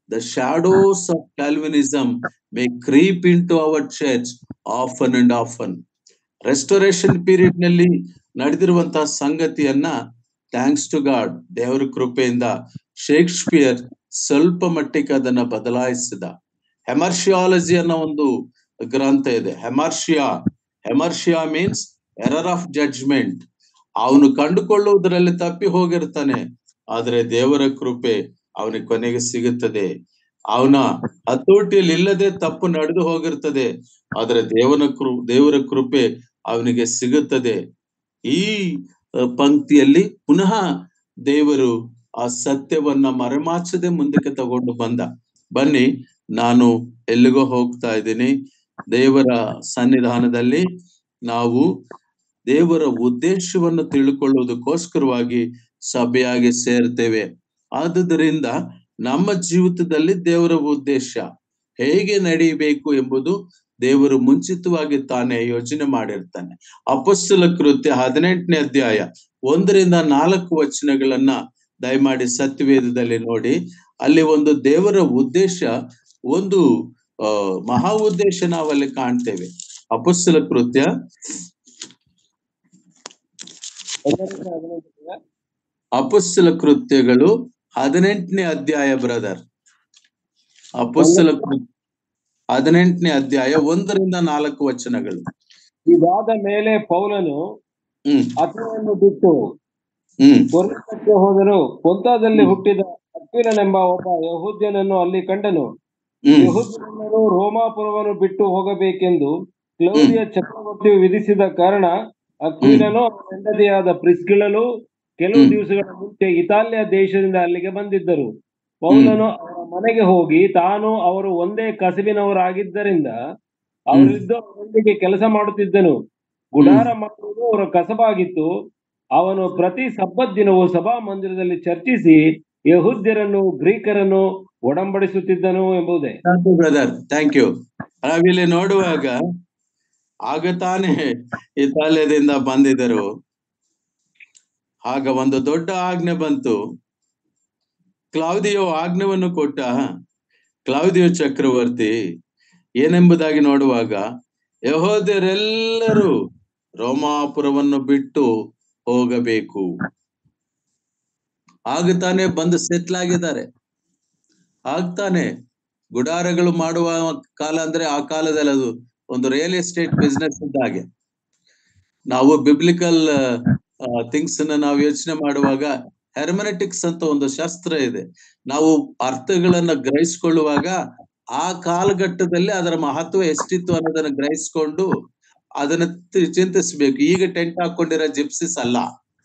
the shadows of Calvinism may creep into our church often and often. Restoration period ನಲ್ಲಿ ನಡೆದಿರುವಂತಹ ಸಂಗತಿಯನ್ನ ಥ್ಯಾಂಕ್ಸ್ ಟು ಗಾಡ್ ದೇವರ ಕೃಪೆಯಿಂದ ಶೇಕ್ಸ್ಪಿಯರ್ ಸ್ವಲ್ಪ ಮಟ್ಟಿಗೆ ಅದನ್ನ ಬದಲಾಯಿಸಿದ ಹೆಮರ್ಷಿಯಾಲಜಿ ಅನ್ನೋ ಒಂದು ಗ್ರಂಥ ಇದೆ hamartia hamartia means error of judgement ಅವನು ಕಂಡುಕೊಳ್ಳುವುದರಲ್ಲಿ ತಪ್ಪಿ ಹೋಗಿರ್ತಾನೆ ಆದ್ರೆ ದೇವರ ಕೃಪೆ ಅವನಿಗೆ ಕೊನೆಗೆ ಸಿಗುತ್ತದೆ ಅವನ ಹತೋಟಿಯಲ್ಲಿ ಇಲ್ಲದೆ ತಪ್ಪು ನಡೆದು ಹೋಗಿರ್ತದೆ ಆದ್ರೆ ದೇವನ ಕೃ ದೇವರ ಕೃಪೆ ಅವನಿಗೆ ಸಿಗುತ್ತದೆ ಈ ಅ, ಪಂಕ್ತಿಯಲ್ಲಿ ಪುನಃ ದೇವರು ಆ ಸತ್ಯವನ್ನ ಮರೆಮಾಚದೆ ಮುಂದಕ್ಕೆ ತಗೊಂಡು ಬಂದ ಬನ್ನಿ ನಾನು ಎಲ್ಲಿಗೋ ಹೋಗ್ತಾ ಇದ್ದೀನಿ ದೇವರ ಸನ್ನಿಧಾನದಲ್ಲಿ ನಾವು ದೇವರ ಉದ್ದೇಶವನ್ನು ತಿಳ್ಕೊಳ್ಳುವುದಕ್ಕೋಸ್ಕರವಾಗಿ ಸಭೆಯಾಗಿ ಸೇರ್ತೇವೆ ಆದುದರಿಂದ ನಮ್ಮ ಜೀವಿತದಲ್ಲಿ ದೇವರ ಉದ್ದೇಶ ಹೇಗೆ ನಡೆಯಬೇಕು ಎಂಬುದು ದೇವರು ಮುಂಚಿತವಾಗಿ ತಾನೇ ಯೋಚನೆ ಮಾಡಿರ್ತಾನೆ ಅಪಸ್ಸುಲ ಕೃತ್ಯ ಹದಿನೆಂಟನೇ ಅಧ್ಯಾಯ ಒಂದರಿಂದ ನಾಲ್ಕು ವಚನಗಳನ್ನ ದಯಮಾಡಿ ಸತ್ಯವೇದದಲ್ಲಿ ನೋಡಿ ಅಲ್ಲಿ ಒಂದು ದೇವರ ಉದ್ದೇಶ ಒಂದು ಆ ಮಹಾ ಉದ್ದೇಶ ನಾವಲ್ಲಿ ಕಾಣ್ತೇವೆ ಅಪಸ್ಸುಲ ಕೃತ್ಯ ಒಂದರಿಂದ ಹದಿನೈದರಿಂದ ಅಪಸ್ಸುಲ ಕೃತ್ಯಗಳು ಹದಿನೆಂಟನೇ ಅಧ್ಯಾಯ ಬ್ರದರ್ ಅಪಸ್ಸುಲ ಕೃತ್ಯ ಹದಿನೆಂಟನೇ ಅಧ್ಯಾಯ ಒಂದರಿಂದ ನಾಲ್ಕು ವಚನಗಳು ಇದಾದ ಮೇಲೆ ಪೌಲನು ಹ್ಮ್ ಅಥೆನೆಯನ್ನು ಬಿಟ್ಟು ಹ್ಮ್ ಕೊರಿಂಥಕ್ಕೆ ಹೋದನು ಪೊಂತಾದಲ್ಲಿ ಹುಟ್ಟಿದ ಅಕ್ವಿಲನೆಂಬ ಒಬ್ಬ ಯಹೂದ್ಯನನ್ನು ಅಲ್ಲಿ ಕಂಡನು ಹ್ಮ್ ಯಹೂದ್ಯರು ರೋಮಾಪುರವನ್ನು ಬಿಟ್ಟು ಹೋಗಬೇಕೆಂದು ಕ್ಲೌದಿಯ ಚಕ್ರವರ್ತಿಯು ವಿಧಿಸಿದ ಕಾರಣ ಅಕ್ವಿಲನು ಅವನ ಹೆಂಡತಿಯಾದ ಪ್ರಿಸ್ಕಿಳಲು ಕೆಲವು ಹ್ಮ್. ದಿವಸಗಳ ಮುಂಚೆ ಇತಾಲಿಯ ದೇಶದಿಂದ ಅಲ್ಲಿಗೆ ಬಂದಿದ್ದರು ಪೌಲನು ಅವರ ಮನೆಗೆ ಹೋಗಿ ತಾನು ಅವರು ಒಂದೇ ಕಸಬಿನವರಾಗಿದ್ದರಿಂದ ಅವರಿದ್ದು ಅವರೊಂದಿಗೆ ಕೆಲಸ ಮಾಡುತ್ತಿದ್ದನು ಗುಡಾರ ಮಾಡುವುದು ಅವರ ಕಸಬಾಗಿತ್ತು ಅವನು ಪ್ರತಿ ಸಬ್ಬತ್ ದಿನವೂ ಸಭಾ ಮಂದಿರದಲ್ಲಿ ಚರ್ಚಿಸಿ ಯಹೂದ್ಯರನ್ನು ಗ್ರೀಕರನ್ನು ಒಡಂಬಡಿಸುತ್ತಿದ್ದನು ಎಂಬುದೇ ಬ್ರದರ್ ಥ್ಯಾಂಕ್ ಯು ನಾವಿಲ್ಲಿ ನೋಡುವಾಗ ಆಗ ತಾನೇ ಇತಾಲಿಯದಿಂದ ಬಂದಿದ್ದರು ಆಗ ಒಂದು ದೊಡ್ಡ ಆಜ್ಞೆ ಬಂತು ಕ್ಲೌದಿಯೋ ಆಜ್ಞೆಯನ್ನು ಕೊಟ್ಟ ಕ್ಲೌದಿಯೋ ಚಕ್ರವರ್ತಿ ಏನೆಂಬುದಾಗಿ ನೋಡುವಾಗ ಯಹೋದ್ಯರೆಲ್ಲರೂ ರೋಮಾಪುರವನ್ನು ಬಿಟ್ಟು ಹೋಗಬೇಕು ಆಗ ತಾನೇ ಬಂದು ಸೆಟ್ಲ್ ಆಗಿದ್ದಾರೆ ಆಗ್ತಾನೆ ಗುಡಾರಗಳು ಮಾಡುವ ಕಾಲ ಅಂದ್ರೆ ಆ ಕಾಲದಲ್ಲಿ ಅದು ಒಂದು ರಿಯಲ್ ಎಸ್ಟೇಟ್ ಬಿಸ್ನೆಸ್ ಇದ್ದ ಹಾಗೆ ನಾವು ಬಿಬ್ಲಿಕಲ್ ಥಿಂಗ್ಸ್ ಅನ್ನ ನಾವು ಯೋಚನೆ ಮಾಡುವಾಗ ಹೆರ್ಮನೆಟಿಕ್ಸ್ ಅಂತ ಒಂದು ಶಾಸ್ತ್ರ ಇದೆ ನಾವು ಅರ್ಥಗಳನ್ನ ಗ್ರಹಿಸ್ಕೊಳ್ಳುವಾಗ ಆ ಕಾಲಘಟ್ಟದಲ್ಲಿ ಅದರ ಮಹತ್ವ ಎಷ್ಟಿತ್ತು ಅನ್ನೋದನ್ನ ಗ್ರಹಿಸ್ಕೊಂಡು ಅದನ್ನ ತಿ- ಚಿಂತಿಸ್ಬೇಕು ಈಗ ಟೆಂಟ್ ಹಾಕೊಂಡಿರೋ ಜಿಪ್ಸಿಸ್ ಅಲ್ಲ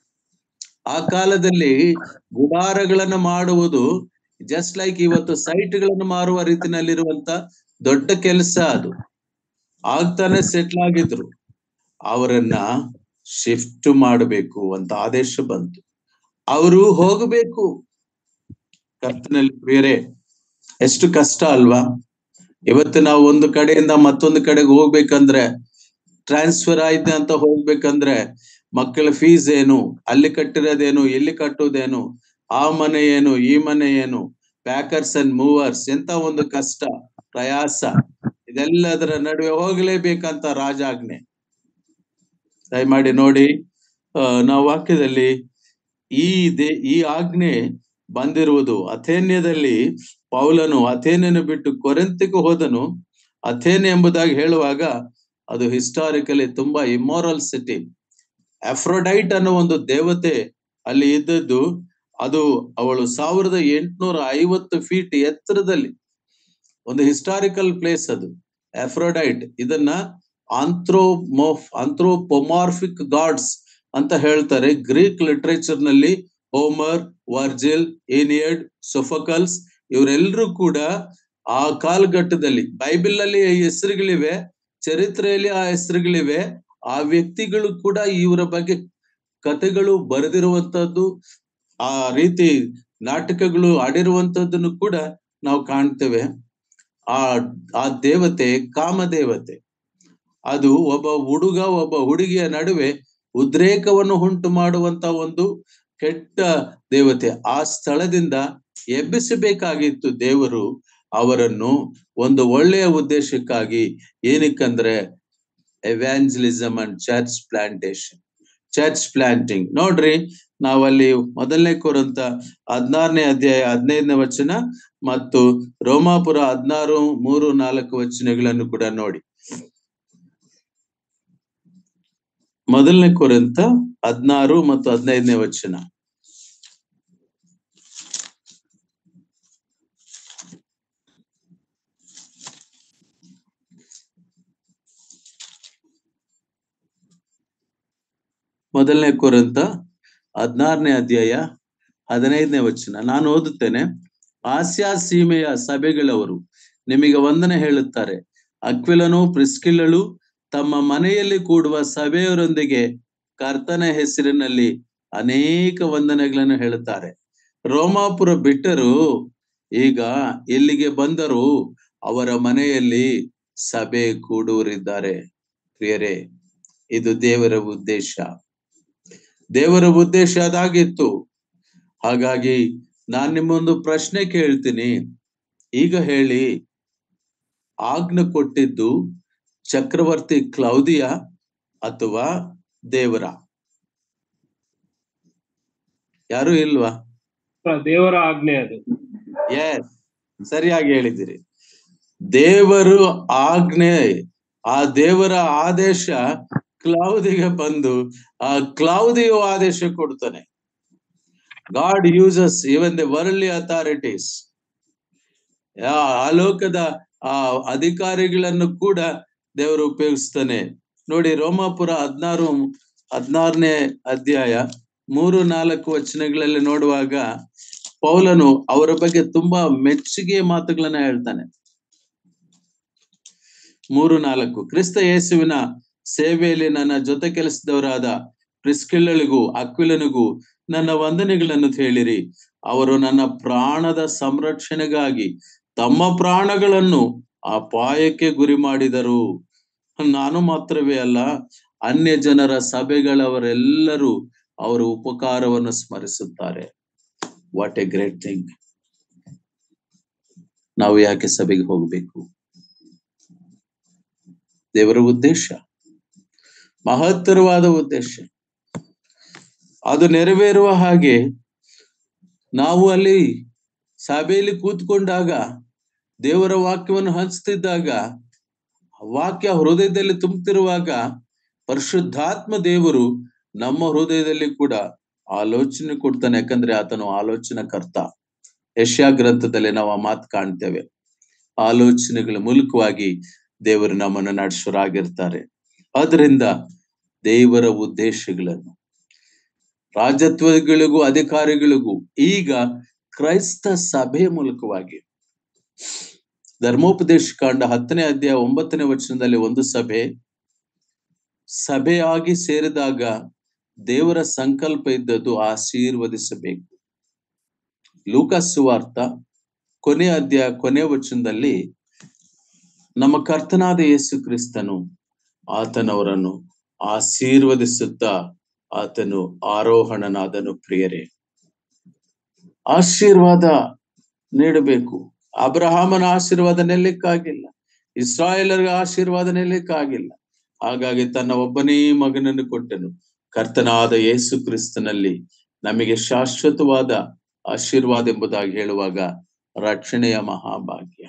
ಆ ಕಾಲದಲ್ಲಿ ಗುಡಾರಗಳನ್ನ ಮಾಡುವುದು ಜಸ್ಟ್ ಲೈಕ್ ಇವತ್ತು ಸೈಟ್ಗಳನ್ನು ಮಾರುವ ರೀತಿನಲ್ಲಿರುವಂತ ದೊಡ್ಡ ಕೆಲಸ ಅದು ಆಗ್ತಾನೆ ಸೆಟ್ಲ್ ಆಗಿದ್ರು ಅವರನ್ನ ಶಿಫ್ಟ್ ಮಾಡಬೇಕು ಅಂತ ಆದೇಶ ಬಂತು ಅವರು ಹೋಗಬೇಕು ಕರ್ತನಲ್ಲಿ ಬೇರೆ ಎಷ್ಟು ಕಷ್ಟ ಅಲ್ವಾ ಇವತ್ತು ನಾವು ಒಂದು ಕಡೆಯಿಂದ ಮತ್ತೊಂದು ಕಡೆಗೆ ಹೋಗ್ಬೇಕಂದ್ರೆ ಟ್ರಾನ್ಸ್ಫರ್ ಆಯ್ತು ಅಂತ ಹೋಗ್ಬೇಕಂದ್ರೆ ಮಕ್ಕಳ ಫೀಸ್ ಏನು ಅಲ್ಲಿ ಕಟ್ಟಿರೋದೇನು ಇಲ್ಲಿ ಕಟ್ಟುವುದೇನು ಆ ಮನೆ ಏನು ಈ ಮನೆ ಏನು ಪ್ಯಾಕರ್ಸ್ ಅಂಡ್ ಮೂವರ್ಸ್ ಎಂತ ಒಂದು ಕಷ್ಟ ಪ್ರಯಾಸ ಇದೆಲ್ಲದರ ನಡುವೆ ಹೋಗಲೇಬೇಕಂತ ರಾಜಾಜ್ಞೆ ದಯಮಾಡಿ ನೋಡಿ ಆ, ನಾವು ವಾಕ್ಯದಲ್ಲಿ ಈ ದೇ ಈ ಆಜ್ಞೆ ಬಂದಿರುವುದು ಅಥೇನ್ಯದಲ್ಲಿ ಪೌಲನು ಅಥೇನ್ಯನು ಬಿಟ್ಟು ಕೊರೆಂತಿಗೆ ಹೋದನು ಅಥೇನೆ ಎಂಬುದಾಗಿ ಹೇಳುವಾಗ ಅದು ಹಿಸ್ಟಾರಿಕಲಿ ತುಂಬಾ ಇಮ್ಮೋರಲ್ ಸಿಟಿ ಅಫ್ರೋಡೈಟ್ ಅನ್ನೋ ಒಂದು ದೇವತೆ ಅಲ್ಲಿ ಇದ್ದದ್ದು ಅದು ಅವಳು ಸಾವಿರದ ಎಂಟುನೂರ ಐವತ್ತು ಫೀಟ್ ಎತ್ತರದಲ್ಲಿ ಒಂದು ಹಿಸ್ಟಾರಿಕಲ್ ಪ್ಲೇಸ್ ಅದು ಅಫ್ರೋಡೈಟ್ ಇದನ್ನ ಆಂಥ್ರೋಮೋಫ್ ಆಂಥ್ರೋಪೊಮಾರ್ಫಿಕ್ ಗಾಡ್ಸ್ ಅಂತ ಹೇಳ್ತಾರೆ ಗ್ರೀಕ್ ಲಿಟ್ರೇಚರ್ ನಲ್ಲಿ ಹೋಮರ್ ವರ್ಜಿಲ್ ಏನಿಯಡ್ ಸೊಫಕಲ್ಸ್ ಇವರೆಲ್ಲರೂ ಕೂಡ ಆ ಕಾಲಘಟ್ಟದಲ್ಲಿ ಬೈಬಲ್ ನಲ್ಲಿ ಈ ಹೆಸರುಗಳಿವೆ ಚರಿತ್ರೆಯಲ್ಲಿ ಆ ಹೆಸರುಗಳಿವೆ ಆ ವ್ಯಕ್ತಿಗಳು ಕೂಡ ಇವರ ಬಗ್ಗೆ ಕಥೆಗಳು ಬರೆದಿರುವಂತದ್ದು ಆ ರೀತಿ ನಾಟಕಗಳು ಆಡಿರುವಂತದ್ದನ್ನು ಕೂಡ ನಾವು ಕಾಣ್ತೇವೆ ಆ ಆ ದೇವತೆ ಕಾಮದೇವತೆ ಅದು ಒಬ್ಬ ಹುಡುಗ ಒಬ್ಬ ಹುಡುಗಿಯ ನಡುವೆ ಉದ್ರೇಕವನ್ನು ಉಂಟು ಮಾಡುವಂತ ಒಂದು ಕೆಟ್ಟ ದೇವತೆ ಆ ಸ್ಥಳದಿಂದ ಎಬ್ಬಿಸಬೇಕಾಗಿತ್ತು ದೇವರು ಅವರನ್ನು ಒಂದು ಒಳ್ಳೆಯ ಉದ್ದೇಶಕ್ಕಾಗಿ ಏನಕ್ಕಂದ್ರೆ evangelism and church plantation church planting ನೋಡ್ರಿ ನಾವಲ್ಲಿ ಮೊದಲನೇ ಕೊರಂತ ಹದಿನಾರನೇ ಅಧ್ಯಾಯ ಹದಿನೈದನೇ ವಚನ ಮತ್ತು ರೋಮಾಪುರ ಹದಿನಾರು ಮೂರು ನಾಲ್ಕು ವಚನಗಳನ್ನು ಕೂಡ ನೋಡಿ ಮೊದಲನೇ ಕೊರಂತ ಹದಿನಾರು ಮತ್ತು ಹದಿನೈದನೇ ವಚನ ಮೊದಲನೇ ಕೊರಂತ ಹದಿನಾರನೇ ಅಧ್ಯಾಯ ಹದಿನೈದನೇ ವಚನ ನಾನು ಓದುತ್ತೇನೆ ಆಸ್ಯಾ ಸೀಮೆಯ ಸಭೆಗಳವರು ನಿಮಗೆ ವಂದನೆ ಹೇಳುತ್ತಾರೆ ಅಕ್ವಿಲನು ಪ್ರಿಸ್ಕಿಲ್ಲಳು ತಮ್ಮ ಮನೆಯಲ್ಲಿ ಕೂಡುವ ಸಭೆಯವರೊಂದಿಗೆ ಕರ್ತನ ಹೆಸರಿನಲ್ಲಿ ಅನೇಕ ವಂದನೆಗಳನ್ನು ಹೇಳುತ್ತಾರೆ ರೋಮಾಪುರ ಬಿಟ್ಟರು ಈಗ ಇಲ್ಲಿಗೆ ಬಂದರು ಅವರ ಮನೆಯಲ್ಲಿ ಸಭೆ ಕೂಡುವರಿದ್ದಾರೆ ಪ್ರಿಯರೇ ಇದು ದೇವರ ಉದ್ದೇಶ ದೇವರ ಉದ್ದೇಶ ಅದಾಗಿತ್ತು ಹಾಗಾಗಿ ನಾನ್ ನಿಮ್ಮೊಂದು ಪ್ರಶ್ನೆ ಕೇಳ್ತೀನಿ ಈಗ ಹೇಳಿ ಆಜ್ಞೆ ಕೊಟ್ಟಿದ್ದು ಚಕ್ರವರ್ತಿ ಕ್ಲೌದಿಯ ಅಥವಾ ದೇವರ ಯಾರು ಇಲ್ವಾ ದೇವರ ಆಜ್ಞೆ ಅದು ಎಸ್ ಸರಿಯಾಗಿ ಹೇಳಿದಿರಿ ದೇವರು ಆಜ್ಞೆ ಆ ದೇವರ ಆದೇಶ ಕ್ಲೌದಿಗೆ ಬಂದು ಆ ಕ್ಲೌದಿಯು ಆದೇಶ ಕೊಡ್ತಾನೆ God uses even the worldly authorities ಆ ಲೋಕದ ಆ ಅಧಿಕಾರಿಗಳನ್ನು ಕೂಡ ದೇವರು ಉಪಯೋಗಿಸ್ತಾನೆ ನೋಡಿ ರೋಮಾಪುರ ಹದಿನಾರು ಹದಿನಾರನೇ ಅಧ್ಯಾಯ ಮೂರು ನಾಲ್ಕು ವಚನಗಳಲ್ಲಿ ನೋಡುವಾಗ ಪೌಲನು ಅವರ ಬಗ್ಗೆ ತುಂಬಾ ಮೆಚ್ಚುಗೆ ಮಾತುಗಳನ್ನ ಹೇಳ್ತಾನೆ ಮೂರು ನಾಲ್ಕು ಕ್ರಿಸ್ತ ಯೇಸುವಿನ ಸೇವೆಯಲ್ಲಿ ನನ್ನ ಜೊತೆ ಕೆಲಸದವರಾದ ಪ್ರಿಸ್ಕಿಲ್ಲಳಿಗೂ ಅಕ್ವಿಲನಿಗೂ ನನ್ನ ವಂದನೆಗಳನ್ನು ಹೇಳಿರಿ ಅವರು ನನ್ನ ಪ್ರಾಣದ ಸಂರಕ್ಷಣೆಗಾಗಿ ತಮ್ಮ ಪ್ರಾಣಗಳನ್ನು ಅಪಾಯಕ್ಕೆ ಗುರಿ ಮಾಡಿದರು ನಾನು ಮಾತ್ರವೇ ಅಲ್ಲ ಅನ್ಯ ಜನರ ಸಭೆಗಳವರೆಲ್ಲರೂ ಅವರ ಉಪಕಾರವನ್ನು ಸ್ಮರಿಸುತ್ತಾರೆ ವಾಟ್ ಎ ಗ್ರೇಟ್ ಥಿಂಗ್ ನಾವು ಯಾಕೆ ಸಭೆಗೆ ಹೋಗ್ಬೇಕು ದೇವರ ಉದ್ದೇಶ ಮಹತ್ತರವಾದ ಉದ್ದೇಶ ಅದು ನೆರವೇರುವ ಹಾಗೆ ನಾವು ಅಲ್ಲಿ ಸಭೆಯಲ್ಲಿ ಕೂತ್ಕೊಂಡಾಗ ದೇವರ ವಾಕ್ಯವನ್ನು ಹಂಚ್ತಿದ್ದಾಗ ವಾಕ್ಯ ಹೃದಯದಲ್ಲಿ ತುಂಬುತ್ತಿರುವಾಗ ಪರಿಶುದ್ಧಾತ್ಮ ದೇವರು ನಮ್ಮ ಹೃದಯದಲ್ಲಿ ಕೂಡ ಆಲೋಚನೆ ಕೊಡ್ತಾನೆ ಯಾಕಂದ್ರೆ ಆತನು ಆಲೋಚನಾ ಕರ್ತ ಯಶಾ ಗ್ರಂಥದಲ್ಲಿ ನಾವು ಆ ಮಾತು ಕಾಣ್ತೇವೆ ಆಲೋಚನೆಗಳ ಮೂಲಕವಾಗಿ ದೇವರು ನಮ್ಮನ್ನು ನಡೆಸೋರಾಗಿರ್ತಾರೆ ಆದ್ರಿಂದ ದೇವರ ಉದ್ದೇಶಗಳನ್ನು ರಾಜತ್ವಗಳಿಗೂ ಅಧಿಕಾರಿಗಳಿಗೂ ಈಗ ಕ್ರೈಸ್ತ ಸಭೆಯ ಮೂಲಕವಾಗಿ ಧರ್ಮೋಪದೇಶ ಕಾಂಡ ಹತ್ತನೇ ಅಧ್ಯಾಯ ಒಂಬತ್ತನೇ ವಚನದಲ್ಲಿ ಒಂದು ಸಭೆ ಸಭೆಯಾಗಿ ಸೇರಿದಾಗ ದೇವರ ಸಂಕಲ್ಪ ಇದ್ದದ್ದು ಆಶೀರ್ವದಿಸಬೇಕು ಲೂಕಾಸ್ ಸುವಾರ್ತ ಕೊನೆ ಅಧ್ಯಾಯ ಕೊನೆ ವಚನದಲ್ಲಿ ನಮ್ಮ ಕರ್ತನಾದ ಯೇಸು ಕ್ರಿಸ್ತನು ಆತನವರನ್ನು ಆಶೀರ್ವದಿಸುತ್ತಾ ಆತನು ಆರೋಹಣನಾದನು ಪ್ರಿಯರೇ ಆಶೀರ್ವಾದ ನೀಡಬೇಕು ಅಬ್ರಹಾಮನ ಆಶೀರ್ವಾದ ನೆಲ್ಲಿಕ್ಕಾಗಿಲ್ಲ ಇಸ್ರಾಯೇಲರಿಗೆ ಆಶೀರ್ವಾದ ನೆಲ್ಲಿಕ್ಕಾಗಿಲ್ಲ ಹಾಗಾಗಿ ತನ್ನ ಒಬ್ಬನೇ ಮಗನನ್ನು ಕೊಟ್ಟನು ಕರ್ತನಾದ ಯೇಸು ಕ್ರಿಸ್ತನಲ್ಲಿ ನಮಗೆ ಶಾಶ್ವತವಾದ ಆಶೀರ್ವಾದ ಎಂಬುದಾಗಿ ಹೇಳುವಾಗ ರಕ್ಷಣೆಯ ಮಹಾಭಾಗ್ಯ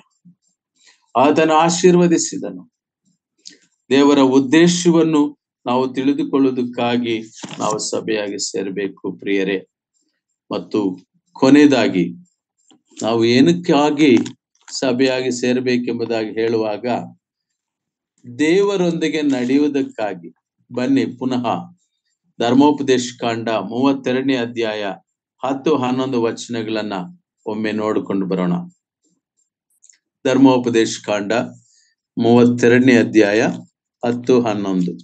ಆತನ ಆಶೀರ್ವದಿಸಿದನು ದೇವರ ಉದ್ದೇಶವನ್ನು ನಾವು ತಿಳಿದುಕೊಳ್ಳುವುದಕ್ಕಾಗಿ ನಾವು ಸಭೆಯಾಗಿ ಸೇರಬೇಕು ಪ್ರಿಯರೇ ಮತ್ತು ಕೊನೆಯದಾಗಿ ನಾವು ಏನಕ್ಕಾಗಿ ಸಭೆಯಾಗಿ ಸೇರಬೇಕೆಂಬುದಾಗಿ ಹೇಳುವಾಗ ದೇವರೊಂದಿಗೆ ನಡೆಯುವುದಕ್ಕಾಗಿ ಬನ್ನಿ ಪುನಃ ಧರ್ಮೋಪದೇಶ ಕಾಂಡ ಮೂವತ್ತೆರಡನೇ ಅಧ್ಯಾಯ ಹತ್ತು ಹನ್ನೊಂದು ವಚನಗಳನ್ನ ಒಮ್ಮೆ ನೋಡಿಕೊಂಡು ಬರೋಣ ಧರ್ಮೋಪದೇಶ ಕಾಂಡ ಮೂವತ್ತೆರಡನೇ ಅಧ್ಯಾಯ ಹತ್ತು ಹನ್ನೊಂದು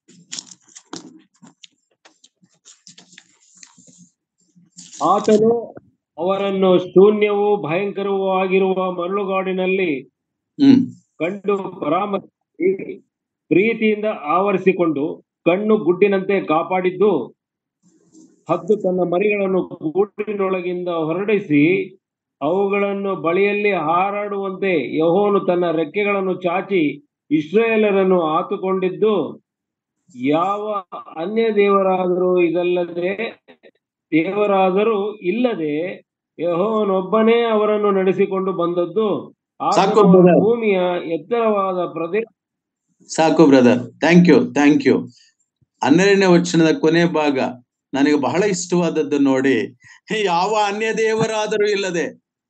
ಆತನು ಅವರನ್ನು ಶೂನ್ಯವೂ ಭಯಂಕರವೂ ಆಗಿರುವ ಮರಳುಗಾಡಿನಲ್ಲಿ ಹ್ಮ್ ಕಂಡು ಪರಾಮರ್ಶಿಸಿ ಪ್ರೀತಿಯಿಂದ ಆವರಿಸಿಕೊಂಡು ಕಣ್ಣು ಗುಡ್ಡಿನಂತೆ ಕಾಪಾಡಿದ್ದು ಹದ್ದು ತನ್ನ ಮರಿಗಳನ್ನು ಗೂಡಿನೊಳಗಿಂದ ಹೊರಡಿಸಿ ಅವುಗಳನ್ನು ಬಳಿಯಲ್ಲಿ ಹಾರಾಡುವಂತೆ ಯಹೋನು ತನ್ನ ರೆಕ್ಕೆಗಳನ್ನು ಚಾಚಿ ಇಸ್ರಾಯೇಲರನ್ನು ಆತುಕೊಂಡಿದ್ದು ಯಾವ ಅನ್ಯ ದೇವರಾದರೂ ಇದಲ್ಲದೆ ದೇವರಾದರೂ ಇಲ್ಲದೆ ಯಹೋವನೊಬ್ಬನೇ ಅವರನ್ನು ನಡೆಸಿಕೊಂಡು ಬಂದದ್ದು ಆತನು ಸಾಕು ಅವರ brother. ಭೂಮಿಯ ಎತ್ತರವಾದ ಪ್ರದೇಶ ಸಾಕು brother thank you thank you ಹನ್ನೆರಡನೇ ವಚನದ ಕೊನೆ ಭಾಗ ನನಗೆ ಬಹಳ ಇಷ್ಟವಾದದ್ದು ನೋಡಿ ಯಾವ ಅನ್ಯ ದೇವರಾದರೂ ಇಲ್ಲದೆ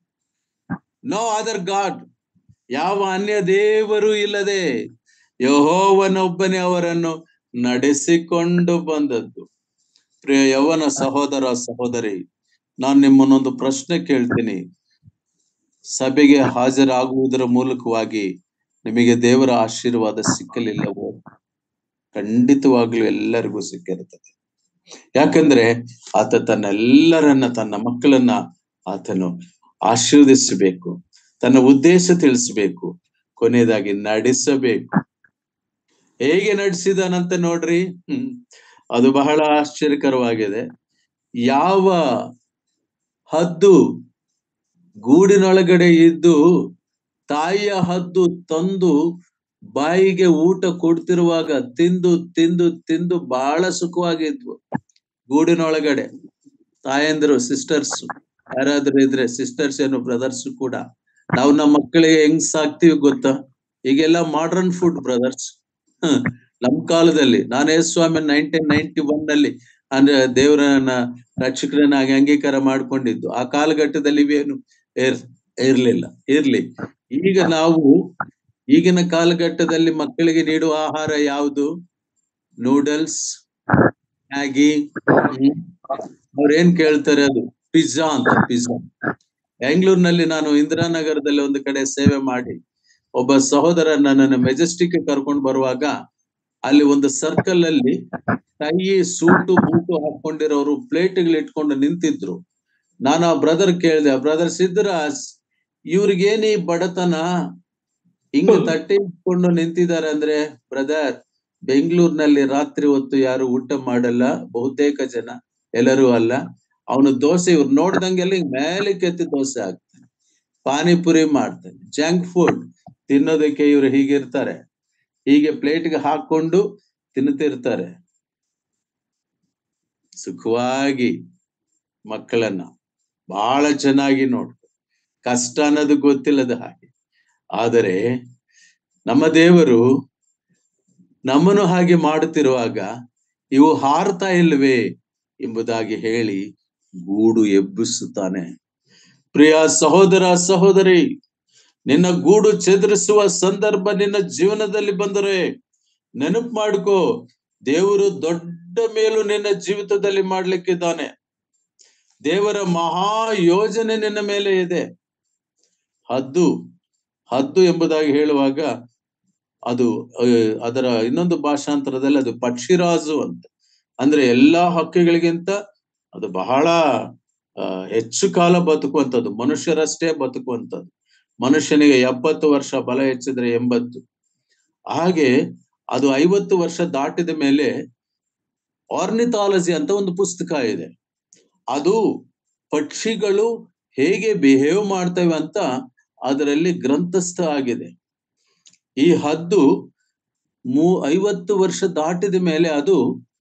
ನೋ ಅದರ್ ಗಾಡ್ ಯಾವ ಅನ್ಯ ದೇವರು ಇಲ್ಲದೆ ಯಹೋವನೊಬ್ಬನೇ ಅವರನ್ನು ನಡೆಸಿಕೊಂಡು ಬಂದದ್ದು ಪ್ರಿಯ ಯವನ ಸಹೋದರ ಸಹೋದರಿ ನಾನು ನಿಮ್ಮನ್ನೊಂದು ಪ್ರಶ್ನೆ ಕೇಳ್ತೀನಿ ಸಭೆಗೆ ಹಾಜರಾಗುವುದರ ಮೂಲಕವಾಗಿ ನಿಮಗೆ ದೇವರ ಆಶೀರ್ವಾದ ಸಿಕ್ಕಲಿಲ್ಲವೋ ಖಂಡಿತವಾಗ್ಲೂ ಎಲ್ಲರಿಗೂ ಸಿಕ್ಕಿರುತ್ತದೆ ಯಾಕಂದ್ರೆ ಆತ ತನ್ನೆಲ್ಲರನ್ನ ತನ್ನ ಮಕ್ಕಳನ್ನ ಆತನು ಆಶೀರ್ವದಿಸಬೇಕು ತನ್ನ ಉದ್ದೇಶ ತಿಳಿಸಬೇಕು ಕೊನೆಯದಾಗಿ ನಡೆಸಬೇಕು ಹೇಗೆ ನಡೆಸಿದಾನಂತ ನೋಡ್ರಿ ಹ್ಮ್ ಅದು ಬಹಳ ಆಶ್ಚರ್ಯಕರವಾಗಿದೆ ಯಾವ ಹದ್ದು ಗೂಡಿನೊಳಗಡೆ ಇದ್ದು ತಾಯಿಯ ಹದ್ದು ತಂದು ಬಾಯಿಗೆ ಊಟ ಕೊಡ್ತಿರುವಾಗ ತಿಂದು ತಿಂದು ತಿಂದು ಬಹಳ ಸುಖವಾಗಿದ್ವು ಗೂಡಿನೊಳಗಡೆ ತಾಯಂದ್ರು ಸಿಸ್ಟರ್ಸ್ ಯಾರಾದ್ರೂ ಇದ್ರೆ ಸಿಸ್ಟರ್ಸ್ ಏನು ಬ್ರದರ್ಸ್ ಕೂಡ ನಾವು ನಮ್ಮ ಮಕ್ಕಳಿಗೆ ಹೆಂಗ್ ಸಾಕ್ತಿವಿ ಗೊತ್ತಾ ಈಗೆಲ್ಲ ಮಾಡರ್ನ್ ಫುಡ್ ಬ್ರದರ್ಸ್ ನಮ್ ಕಾಲದಲ್ಲಿ ನಾನು ಸ್ವಾಮಿ ನೈನ್ಟೀನ್ ನೈನ್ಟಿ ಒನ್ ನಲ್ಲಿ ಅಂದ್ರೆ ದೇವರನ್ನ ರಕ್ಷಕರನ್ನಾಗಿ ಅಂಗೀಕಾರ ಮಾಡ್ಕೊಂಡಿದ್ದು ಆ ಕಾಲಘಟ್ಟದಲ್ಲಿ ಇವೇನು ಇರ್ ಇರ್ಲಿಲ್ಲ ಇರ್ಲಿ ಈಗ ನಾವು ಈಗಿನ ಕಾಲಘಟ್ಟದಲ್ಲಿ ಮಕ್ಕಳಿಗೆ ನೀಡುವ ಆಹಾರ ಯಾವುದು ನೂಡಲ್ಸ್ ಮ್ಯಾಗಿ ಅವ್ರೇನ್ ಕೇಳ್ತಾರೆ ಅದು ಪಿಜ್ಜಾ ಅಂತ ಪಿಜ್ಜಾ ಬೆಂಗಳೂರಿನಲ್ಲಿ ನಾನು ಇಂದಿರಾನಗರದಲ್ಲಿ ಒಂದು ಕಡೆ ಸೇವೆ ಮಾಡಿ ಒಬ್ಬ ಸಹೋದರ ನನ್ನನ್ನು ಮೆಜೆಸ್ಟಿಕ್ ಕರ್ಕೊಂಡು ಬರುವಾಗ ಅಲ್ಲಿ ಒಂದು ಸರ್ಕಲ್ ಅಲ್ಲಿ ಕೈ ಸೂಟು ಬೂಟು ಹಾಕೊಂಡಿರೋರು ಪ್ಲೇಟ್ಗಳು ಇಟ್ಕೊಂಡು ನಿಂತಿದ್ರು ನಾನು ಆ ಬ್ರದರ್ ಕೇಳಿದೆ ಬ್ರದರ್ ಸಿದ್ದರಾಜ್ ಇವ್ರಿಗೇನಿ ಬಡತನ ಹಿಂಗ ತಟ್ಟೆ ಇಟ್ಕೊಂಡು ನಿಂತಿದ್ದಾರೆ ಅಂದ್ರೆ ಬ್ರದರ್ ಬೆಂಗಳೂರಿನಲ್ಲಿ ರಾತ್ರಿ ಹೊತ್ತು ಯಾರು ಊಟ ಮಾಡಲ್ಲ ಬಹುತೇಕ ಜನ ಎಲ್ಲರೂ ಅಲ್ಲ ಅವನು ದೋಸೆ ಇವ್ರು ನೋಡ್ದಂಗೆಲ್ಲ ಹಿಂಗ್ ಮೇಲೆ ಕೆತ್ತಿ ದೋಸೆ ಹಾಕ್ತಾನೆ ಪಾನಿಪುರಿ ಮಾಡ್ತಾನೆ ಜಂಕ್ ಫುಡ್ ತಿನ್ನೋದಕ್ಕೆ ಇವ್ರು ಹೀಗಿರ್ತಾರೆ ಹೀಗೆ ಪ್ಲೇಟ್ಗೆ ಹಾಕೊಂಡು ತಿನ್ನುತ್ತಿರ್ತಾರೆ ಸುಖವಾಗಿ ಮಕ್ಕಳನ್ನ ಬಹಳ ಚೆನ್ನಾಗಿ ನೋಡ್ತಾರೆ ಕಷ್ಟ ಅನ್ನೋದು ಗೊತ್ತಿಲ್ಲದ ಹಾಗೆ ಆದರೆ ನಮ್ಮ ದೇವರು ನಮ್ಮನ್ನು ಹಾಗೆ ಮಾಡುತ್ತಿರುವಾಗ ಇವು ಹಾರ್ತಾ ಇಲ್ವೇ ಎಂಬುದಾಗಿ ಹೇಳಿ ಗೂಡು ಎಬ್ಬಿಸುತ್ತಾನೆ ಪ್ರಿಯ ಸಹೋದರ ಸಹೋದರಿ ನಿನ್ನ ಗೂಡು ಚದುರಿಸುವ ಸಂದರ್ಭ ನಿನ್ನ ಜೀವನದಲ್ಲಿ ಬಂದರೆ ನೆನಪು ಮಾಡ್ಕೋ ದೇವರು ದೊಡ್ಡ ಮೇಲು ನಿನ್ನ ಜೀವಿತದಲ್ಲಿ ಮಾಡ್ಲಿಕ್ಕಿದ್ದಾನೆ ದೇವರ ಮಹಾ ಯೋಜನೆ ನಿನ್ನ ಮೇಲೆ ಇದೆ ಹದ್ದು ಹದ್ದು ಎಂಬುದಾಗಿ ಹೇಳುವಾಗ ಅದು ಅಹ್, ಅದರ ಇನ್ನೊಂದು ಭಾಷಾಂತರದಲ್ಲಿ ಅದು ಪಕ್ಷಿರಾಜು ಅಂತ ಅಂದ್ರೆ ಎಲ್ಲಾ ಹಕ್ಕಿಗಳಿಗಿಂತ ಅದು ಬಹಳ ಆ, ಹೆಚ್ಚು ಕಾಲ ಬದುಕುವಂಥದ್ದು ಮನುಷ್ಯರಷ್ಟೇ ಬದುಕುವಂಥದ್ದು ಮನುಷ್ಯನಿಗೆ ಎಪ್ಪತ್ತು ವರ್ಷ ಬಲ ಹೆಚ್ಚಿದ್ರೆ ಎಂಬತ್ತು ಹಾಗೆ ಅದು ಐವತ್ತು ವರ್ಷ ದಾಟಿದ ಮೇಲೆ ಆರ್ನಿಥಾಲಜಿ ಅಂತ ಒಂದು ಪುಸ್ತಕ ಇದೆ ಅದು ಪಕ್ಷಿಗಳು ಹೇಗೆ ಬಿಹೇವ್ ಮಾಡ್ತವೆ ಅಂತ ಅದರಲ್ಲಿ ಗ್ರಂಥಸ್ಥ ಆಗಿದೆ ಈ ಹದ್ದು ಮೂ ಐವತ್ತು ವರ್ಷ ದಾಟಿದ ಮೇಲೆ ಅದು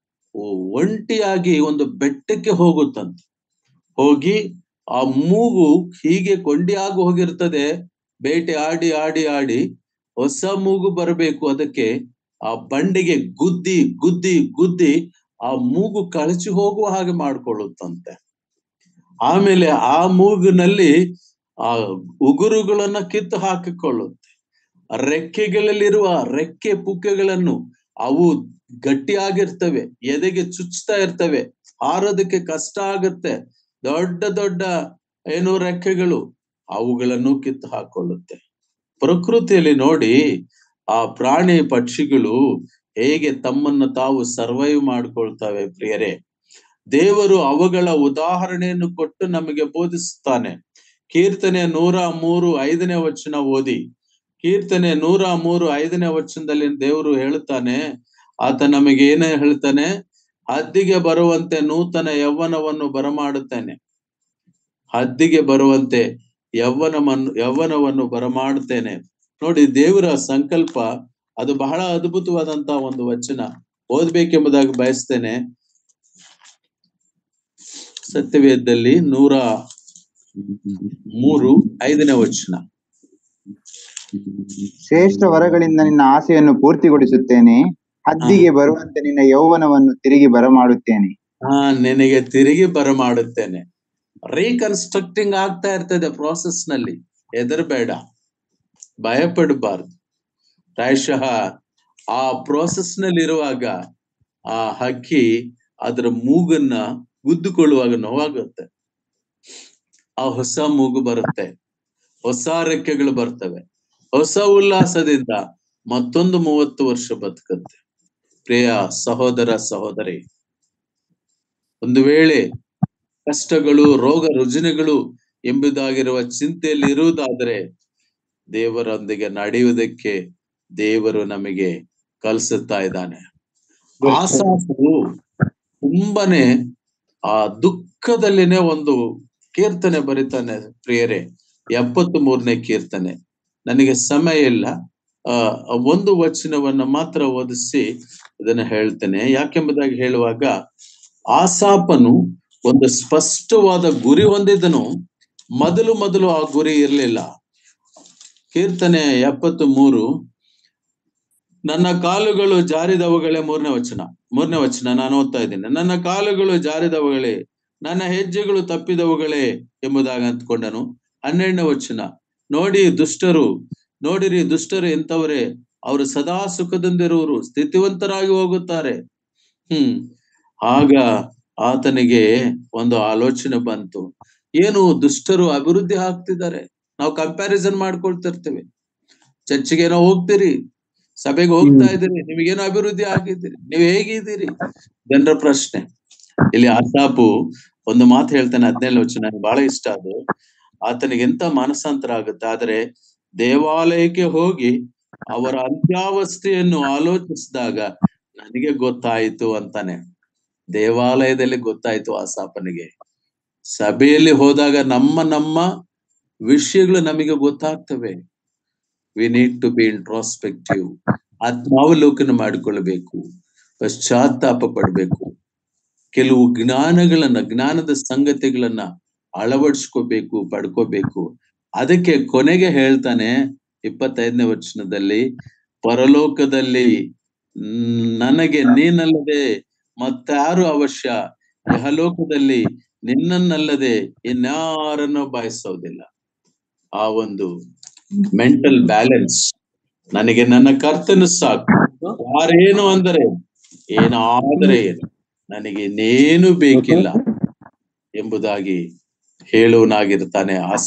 ಒಂಟಿಯಾಗಿ ಒಂದು ಬೆಟ್ಟಕ್ಕೆ ಹೋಗುತ್ತಂತೆ ಹೋಗಿ ಆ ಮೂಗು ಹೀಗೆ ಕೊಂಡಿಯಾಗಿ ಹೋಗಿರ್ತದೆ ಬೇಟೆ ಆಡಿ ಆಡಿ ಆಡಿ ಹೊಸ ಮೂಗು ಬರಬೇಕು ಅದಕ್ಕೆ ಆ ಬಂಡೆಗೆ ಗುದ್ದಿ ಗುದ್ದಿ ಗುದ್ದಿ ಆ ಮೂಗು ಕಳಚಿ ಹೋಗುವ ಹಾಗೆ ಮಾಡ್ಕೊಳ್ಳುತ್ತಂತೆ ಆಮೇಲೆ ಆ ಮೂಗಿನಲ್ಲಿ ಆ ಉಗುರುಗಳನ್ನ ಕಿತ್ತು ಹಾಕಿಕೊಳ್ಳುತ್ತೆ ರೆಕ್ಕೆಗಳಲ್ಲಿರುವ ರೆಕ್ಕೆ ಪುಕ್ಕೆಗಳನ್ನು ಅವು ಗಟ್ಟಿಯಾಗಿರ್ತವೆ ಎದೆಗೆ ಚುಚ್ತಾ ಇರ್ತವೆ ಹಾರೋದಕ್ಕೆ ಕಷ್ಟ ಆಗುತ್ತೆ ದೊಡ್ಡ ದೊಡ್ಡ ಏನು ರೆಕ್ಕೆಗಳು ಅವುಗಳನ್ನು ಕಿತ್ತು ಹಾಕೊಳ್ಳುತ್ತೆ ಪ್ರಕೃತಿಯಲ್ಲಿ ನೋಡಿ ಆ ಪ್ರಾಣಿ ಪಕ್ಷಿಗಳು ಹೇಗೆ ತಮ್ಮನ್ನು ತಾವು ಸರ್ವೈವ್ ಮಾಡ್ಕೊಳ್ತವೆ ಪ್ರಿಯರೇ ದೇವರು ಅವುಗಳ ಉದಾಹರಣೆಯನ್ನು ಕೊಟ್ಟು ನಮಗೆ ಬೋಧಿಸುತ್ತಾನೆ ಕೀರ್ತನೆ ನೂರ ಮೂರು ಐದನೇ ವಚನ ಓದಿ ಕೀರ್ತನೆ ನೂರ ಮೂರು ಐದನೇ ವಚನದಲ್ಲಿ ದೇವರು ಹೇಳುತ್ತಾನೆ ಆತ ನಮಗೆ ಏನೇ ಹೇಳ್ತಾನೆ ಹದ್ದಿಗೆ ಬರುವಂತೆ ನೂತನ ಯೌವನವನ್ನು ಬರಮಾಡುತ್ತೇನೆ ಹದ್ದಿಗೆ ಬರುವಂತೆ ಯೌವನವನ್ನು ಯೌವನವನ್ನು ಬರಮಾಡುತ್ತೇನೆ ನೋಡಿ ದೇವರ ಸಂಕಲ್ಪ ಅದು ಬಹಳ ಅದ್ಭುತವಾದಂತ ಒಂದು ವಚನ ಓದ್ಬೇಕೆಂಬುದಾಗಿ ಬಯಸ್ತೇನೆ ಸತ್ಯವೇದದಲ್ಲಿ ನೂರ ಮೂರು ಐದನೇ ವಚನ ಶ್ರೇಷ್ಠ ವರಗಳಿಂದ ನಿನ್ನ ಆಸೆಯನ್ನು ಪೂರ್ತಿಗೊಳಿಸುತ್ತೇನೆ ಹದ್ದಿಗೆ ಬರುವಂತೆ ನಿನ್ನ ಯೌವನವನ್ನು ತಿರುಗಿ ಬರಮಾಡುತ್ತೇನೆ ಹಾ ನಿನಗೆ ತಿರುಗಿ ಬರಮಾಡುತ್ತೇನೆ ರೀಕನ್ಸ್ಟ್ರಕ್ಟಿಂಗ್ ಆಗ್ತಾ ಇರ್ತದೆ ಪ್ರಾಸೆಸ್ ನಲ್ಲಿ ಹೆದರ್ಬೇಡ ಭಯಪಡಬಾರ್ದು ಪ್ರಾಯಶಃ ಆ ಪ್ರೋಸೆಸ್ ನಲ್ಲಿ ಇರುವಾಗ ಆ ಹಕ್ಕಿ ಅದರ ಮೂಗನ್ನ ಗುದ್ದುಕೊಳ್ಳುವಾಗ ನೋವಾಗುತ್ತೆ ಆ ಹೊಸ ಮೂಗು ಬರುತ್ತೆ ಹೊಸ ರೆಕ್ಕೆಗಳು ಬರ್ತವೆ ಹೊಸ ಉಲ್ಲಾಸದಿಂದ ಮತ್ತೊಂದು ಮೂವತ್ತು ವರ್ಷ ಬದುಕುತ್ತೆ ಪ್ರಿಯ ಸಹೋದರ ಸಹೋದರಿ ಒಂದು ವೇಳೆ ಕಷ್ಟಗಳು ರೋಗ ರುಜಿನಗಳು ಎಂಬುದಾಗಿರುವ ಚಿಂತೆಯಲ್ಲಿ ಇರುವುದಾದರೆ ದೇವರೊಂದಿಗೆ ನಡೆಯುವುದಕ್ಕೆ ದೇವರು ನಮಗೆ ಕಲಿಸುತ್ತಾ ಇದ್ದಾನೆ ಆಸಾಫು ತುಂಬಾನೇ ಆ ದುಃಖದಲ್ಲಿನೇ ಒಂದು ಕೀರ್ತನೆ ಬರಿತಾನೆ ಪ್ರಿಯರೇ ಎಪ್ಪತ್ತು ಮೂರನೇ ಕೀರ್ತನೆ ನನಗೆ ಸಮಯ ಇಲ್ಲ ಆ ಒಂದು ವಚನವನ್ನ ಮಾತ್ರ ಓದಿಸಿ ಇದನ್ನ ಹೇಳ್ತೇನೆ ಯಾಕೆಂಬುದಾಗಿ ಹೇಳುವಾಗ ಆಸಾಪನು ಒಂದು ಸ್ಪಷ್ಟವಾದ ಗುರಿ ಹೊಂದಿದನು ಮೊದಲು ಮೊದಲು ಆ ಗುರಿ ಇರಲಿಲ್ಲ ಕೀರ್ತನೆ ಎಪ್ಪತ್ತು ಮೂರು ನನ್ನ ಕಾಲುಗಳು ಜಾರಿದವುಗಳೇ ಮೂರನೇ ವಚನ ಮೂರನೇ ವಚನ ನಾನು ಓದ್ತಾ ಇದ್ದೇನೆ ನನ್ನ ಕಾಲುಗಳು ಜಾರಿದವುಗಳೇ ನನ್ನ ಹೆಜ್ಜೆಗಳು ತಪ್ಪಿದವುಗಳೇ ಎಂಬುದಾಗಿ ಅಂದ್ಕೊಂಡನು ಹನ್ನೆರಡನೇ ವಚನ ನೋಡಿ ದುಷ್ಟರು ನೋಡಿರಿ ದುಷ್ಟರು ಎಂತವರೇ ಅವರು ಸದಾ ಸುಖದಿಂದಿರುವರು ಸ್ಥಿತಿವಂತರಾಗಿ ಹೋಗುತ್ತಾರೆ ಹ್ಮ್ ಆಗ ಆತನಿಗೆ ಒಂದು ಆಲೋಚನೆ ಬಂತು ಏನು ದುಷ್ಟರು ಅಭಿವೃದ್ಧಿ ಆಗ್ತಿದ್ದಾರೆ ನಾವು ಕಂಪ್ಯಾರಿಸನ್ ಮಾಡ್ಕೊಳ್ತಿರ್ತೇವೆ ಚರ್ಚಿಗೇನೋ ಹೋಗ್ತೀರಿ ಸಭೆಗೆ ಹೋಗ್ತಾ ಇದ್ದೀರಿ ನಿಮಗೇನೋ ಅಭಿವೃದ್ಧಿ ಆಗಿದ್ದೀರಿ ನೀವು ಹೇಗಿದ್ದೀರಿ ಜನರ ಪ್ರಶ್ನೆ ಇಲ್ಲಿ ಆಸಾಪು ಒಂದು ಮಾತು ಹೇಳ್ತಾನೆ ಹದಿನೇಳು ವಚನ ನನಗೆ ಬಹಳ ಇಷ್ಟ ಅದು ಆತನಿಗೆ ಎಂತ ಮನಸ್ಸಾಂತರ ಆಗುತ್ತೆ ಆದ್ರೆ ದೇವಾಲಯಕ್ಕೆ ಹೋಗಿ ಅವರ ಅಂತ್ಯಾವಸ್ಥೆಯನ್ನು ಆಲೋಚಿಸಿದಾಗ ನನಗೆ ಗೊತ್ತಾಯಿತು ಅಂತಾನೆ ದೇವಾಲಯದಲ್ಲಿ ಗೊತ್ತಾಯ್ತು ಆಸಾಪನಿಗೆ ಸಭೆಯಲ್ಲಿ ಹೋದಾಗ ನಮ್ಮ ನಮ್ಮ ವಿಷಯಗಳು ನಮಗೆ ಗೊತ್ತಾಗ್ತವೆ we need to be introspective ಆತ್ಮಾವಲೋಕನ ಮಾಡಿಕೊಳ್ಬೇಕು ಪಶ್ಚಾತ್ತಾಪ ಪಡ್ಬೇಕು ಕೆಲವು ಜ್ಞಾನಗಳನ್ನ ಜ್ಞಾನದ ಸಂಗತಿಗಳನ್ನ ಅಳವಡಿಸ್ಕೋಬೇಕು ಪಡ್ಕೋಬೇಕು ಅದಕ್ಕೆ ಕೊನೆಗೆ ಹೇಳ್ತಾನೆ ಇಪ್ಪತ್ತೈದನೇ ವಚನದಲ್ಲಿ ಪರಲೋಕದಲ್ಲಿ ನನಗೆ ನೀನಲ್ಲದೆ ಮತ್ತಾರು ಅವಶ್ಯ ಯಹಲೋಕದಲ್ಲಿ ನಿನ್ನನ್ನಲ್ಲದೆ ಇನ್ಯಾರನ್ನೂ ಬಯಸೋದಿಲ್ಲ ಆ ಒಂದು ಮೆಂಟಲ್ ಬ್ಯಾಲೆನ್ಸ್ ನನಗೆ ನನ್ನ ಕರ್ತನು ಸಾಕು ಯಾರೇನು ಅಂದರೆ ಏನಾದರೆ ಏನು ನನಗೆ ಇನ್ನೇನು ಬೇಕಿಲ್ಲ ಎಂಬುದಾಗಿ ಹೇಳುವನಾಗಿರ್ತಾನೆ ಆಸ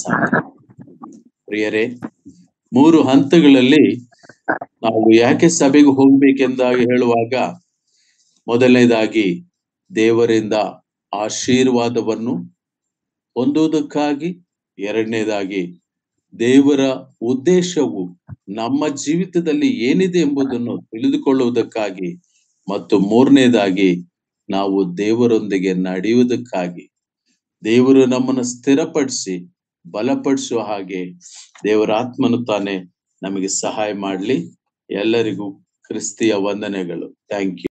ಪ್ರಿಯರೇ ಮೂರು ಹಂತಗಳಲ್ಲಿ ನಾವು ಯಾಕೆ ಸಭೆಗೆ ಹೋಗ್ಬೇಕೆಂದಾಗಿ ಹೇಳುವಾಗ ಮೊದಲನೇದಾಗಿ ದೇವರಿಂದ ಆಶೀರ್ವಾದವನ್ನು ಹೊಂದುವುದಕ್ಕಾಗಿ ಎರಡನೇದಾಗಿ ದೇವರ ಉದ್ದೇಶವು ನಮ್ಮ ಜೀವಿತದಲ್ಲಿ ಏನಿದೆ ಎಂಬುದನ್ನು ತಿಳಿದುಕೊಳ್ಳುವುದಕ್ಕಾಗಿ ಮತ್ತು ಮೂರನೇದಾಗಿ ನಾವು ದೇವರೊಂದಿಗೆ ನಡೆಯುವುದಕ್ಕಾಗಿ ದೇವರು ನಮ್ಮನ್ನು ಸ್ಥಿರಪಡಿಸಿ ಬಲಪಡಿಸುವ ಹಾಗೆ ದೇವರ ಆತ್ಮನು ತಾನೇ ನಮಗೆ ಸಹಾಯ ಮಾಡಲಿ ಎಲ್ಲರಿಗೂ ಕ್ರಿಸ್ತಿಯ ವಂದನೆಗಳು ಥ್ಯಾಂಕ್ ಯು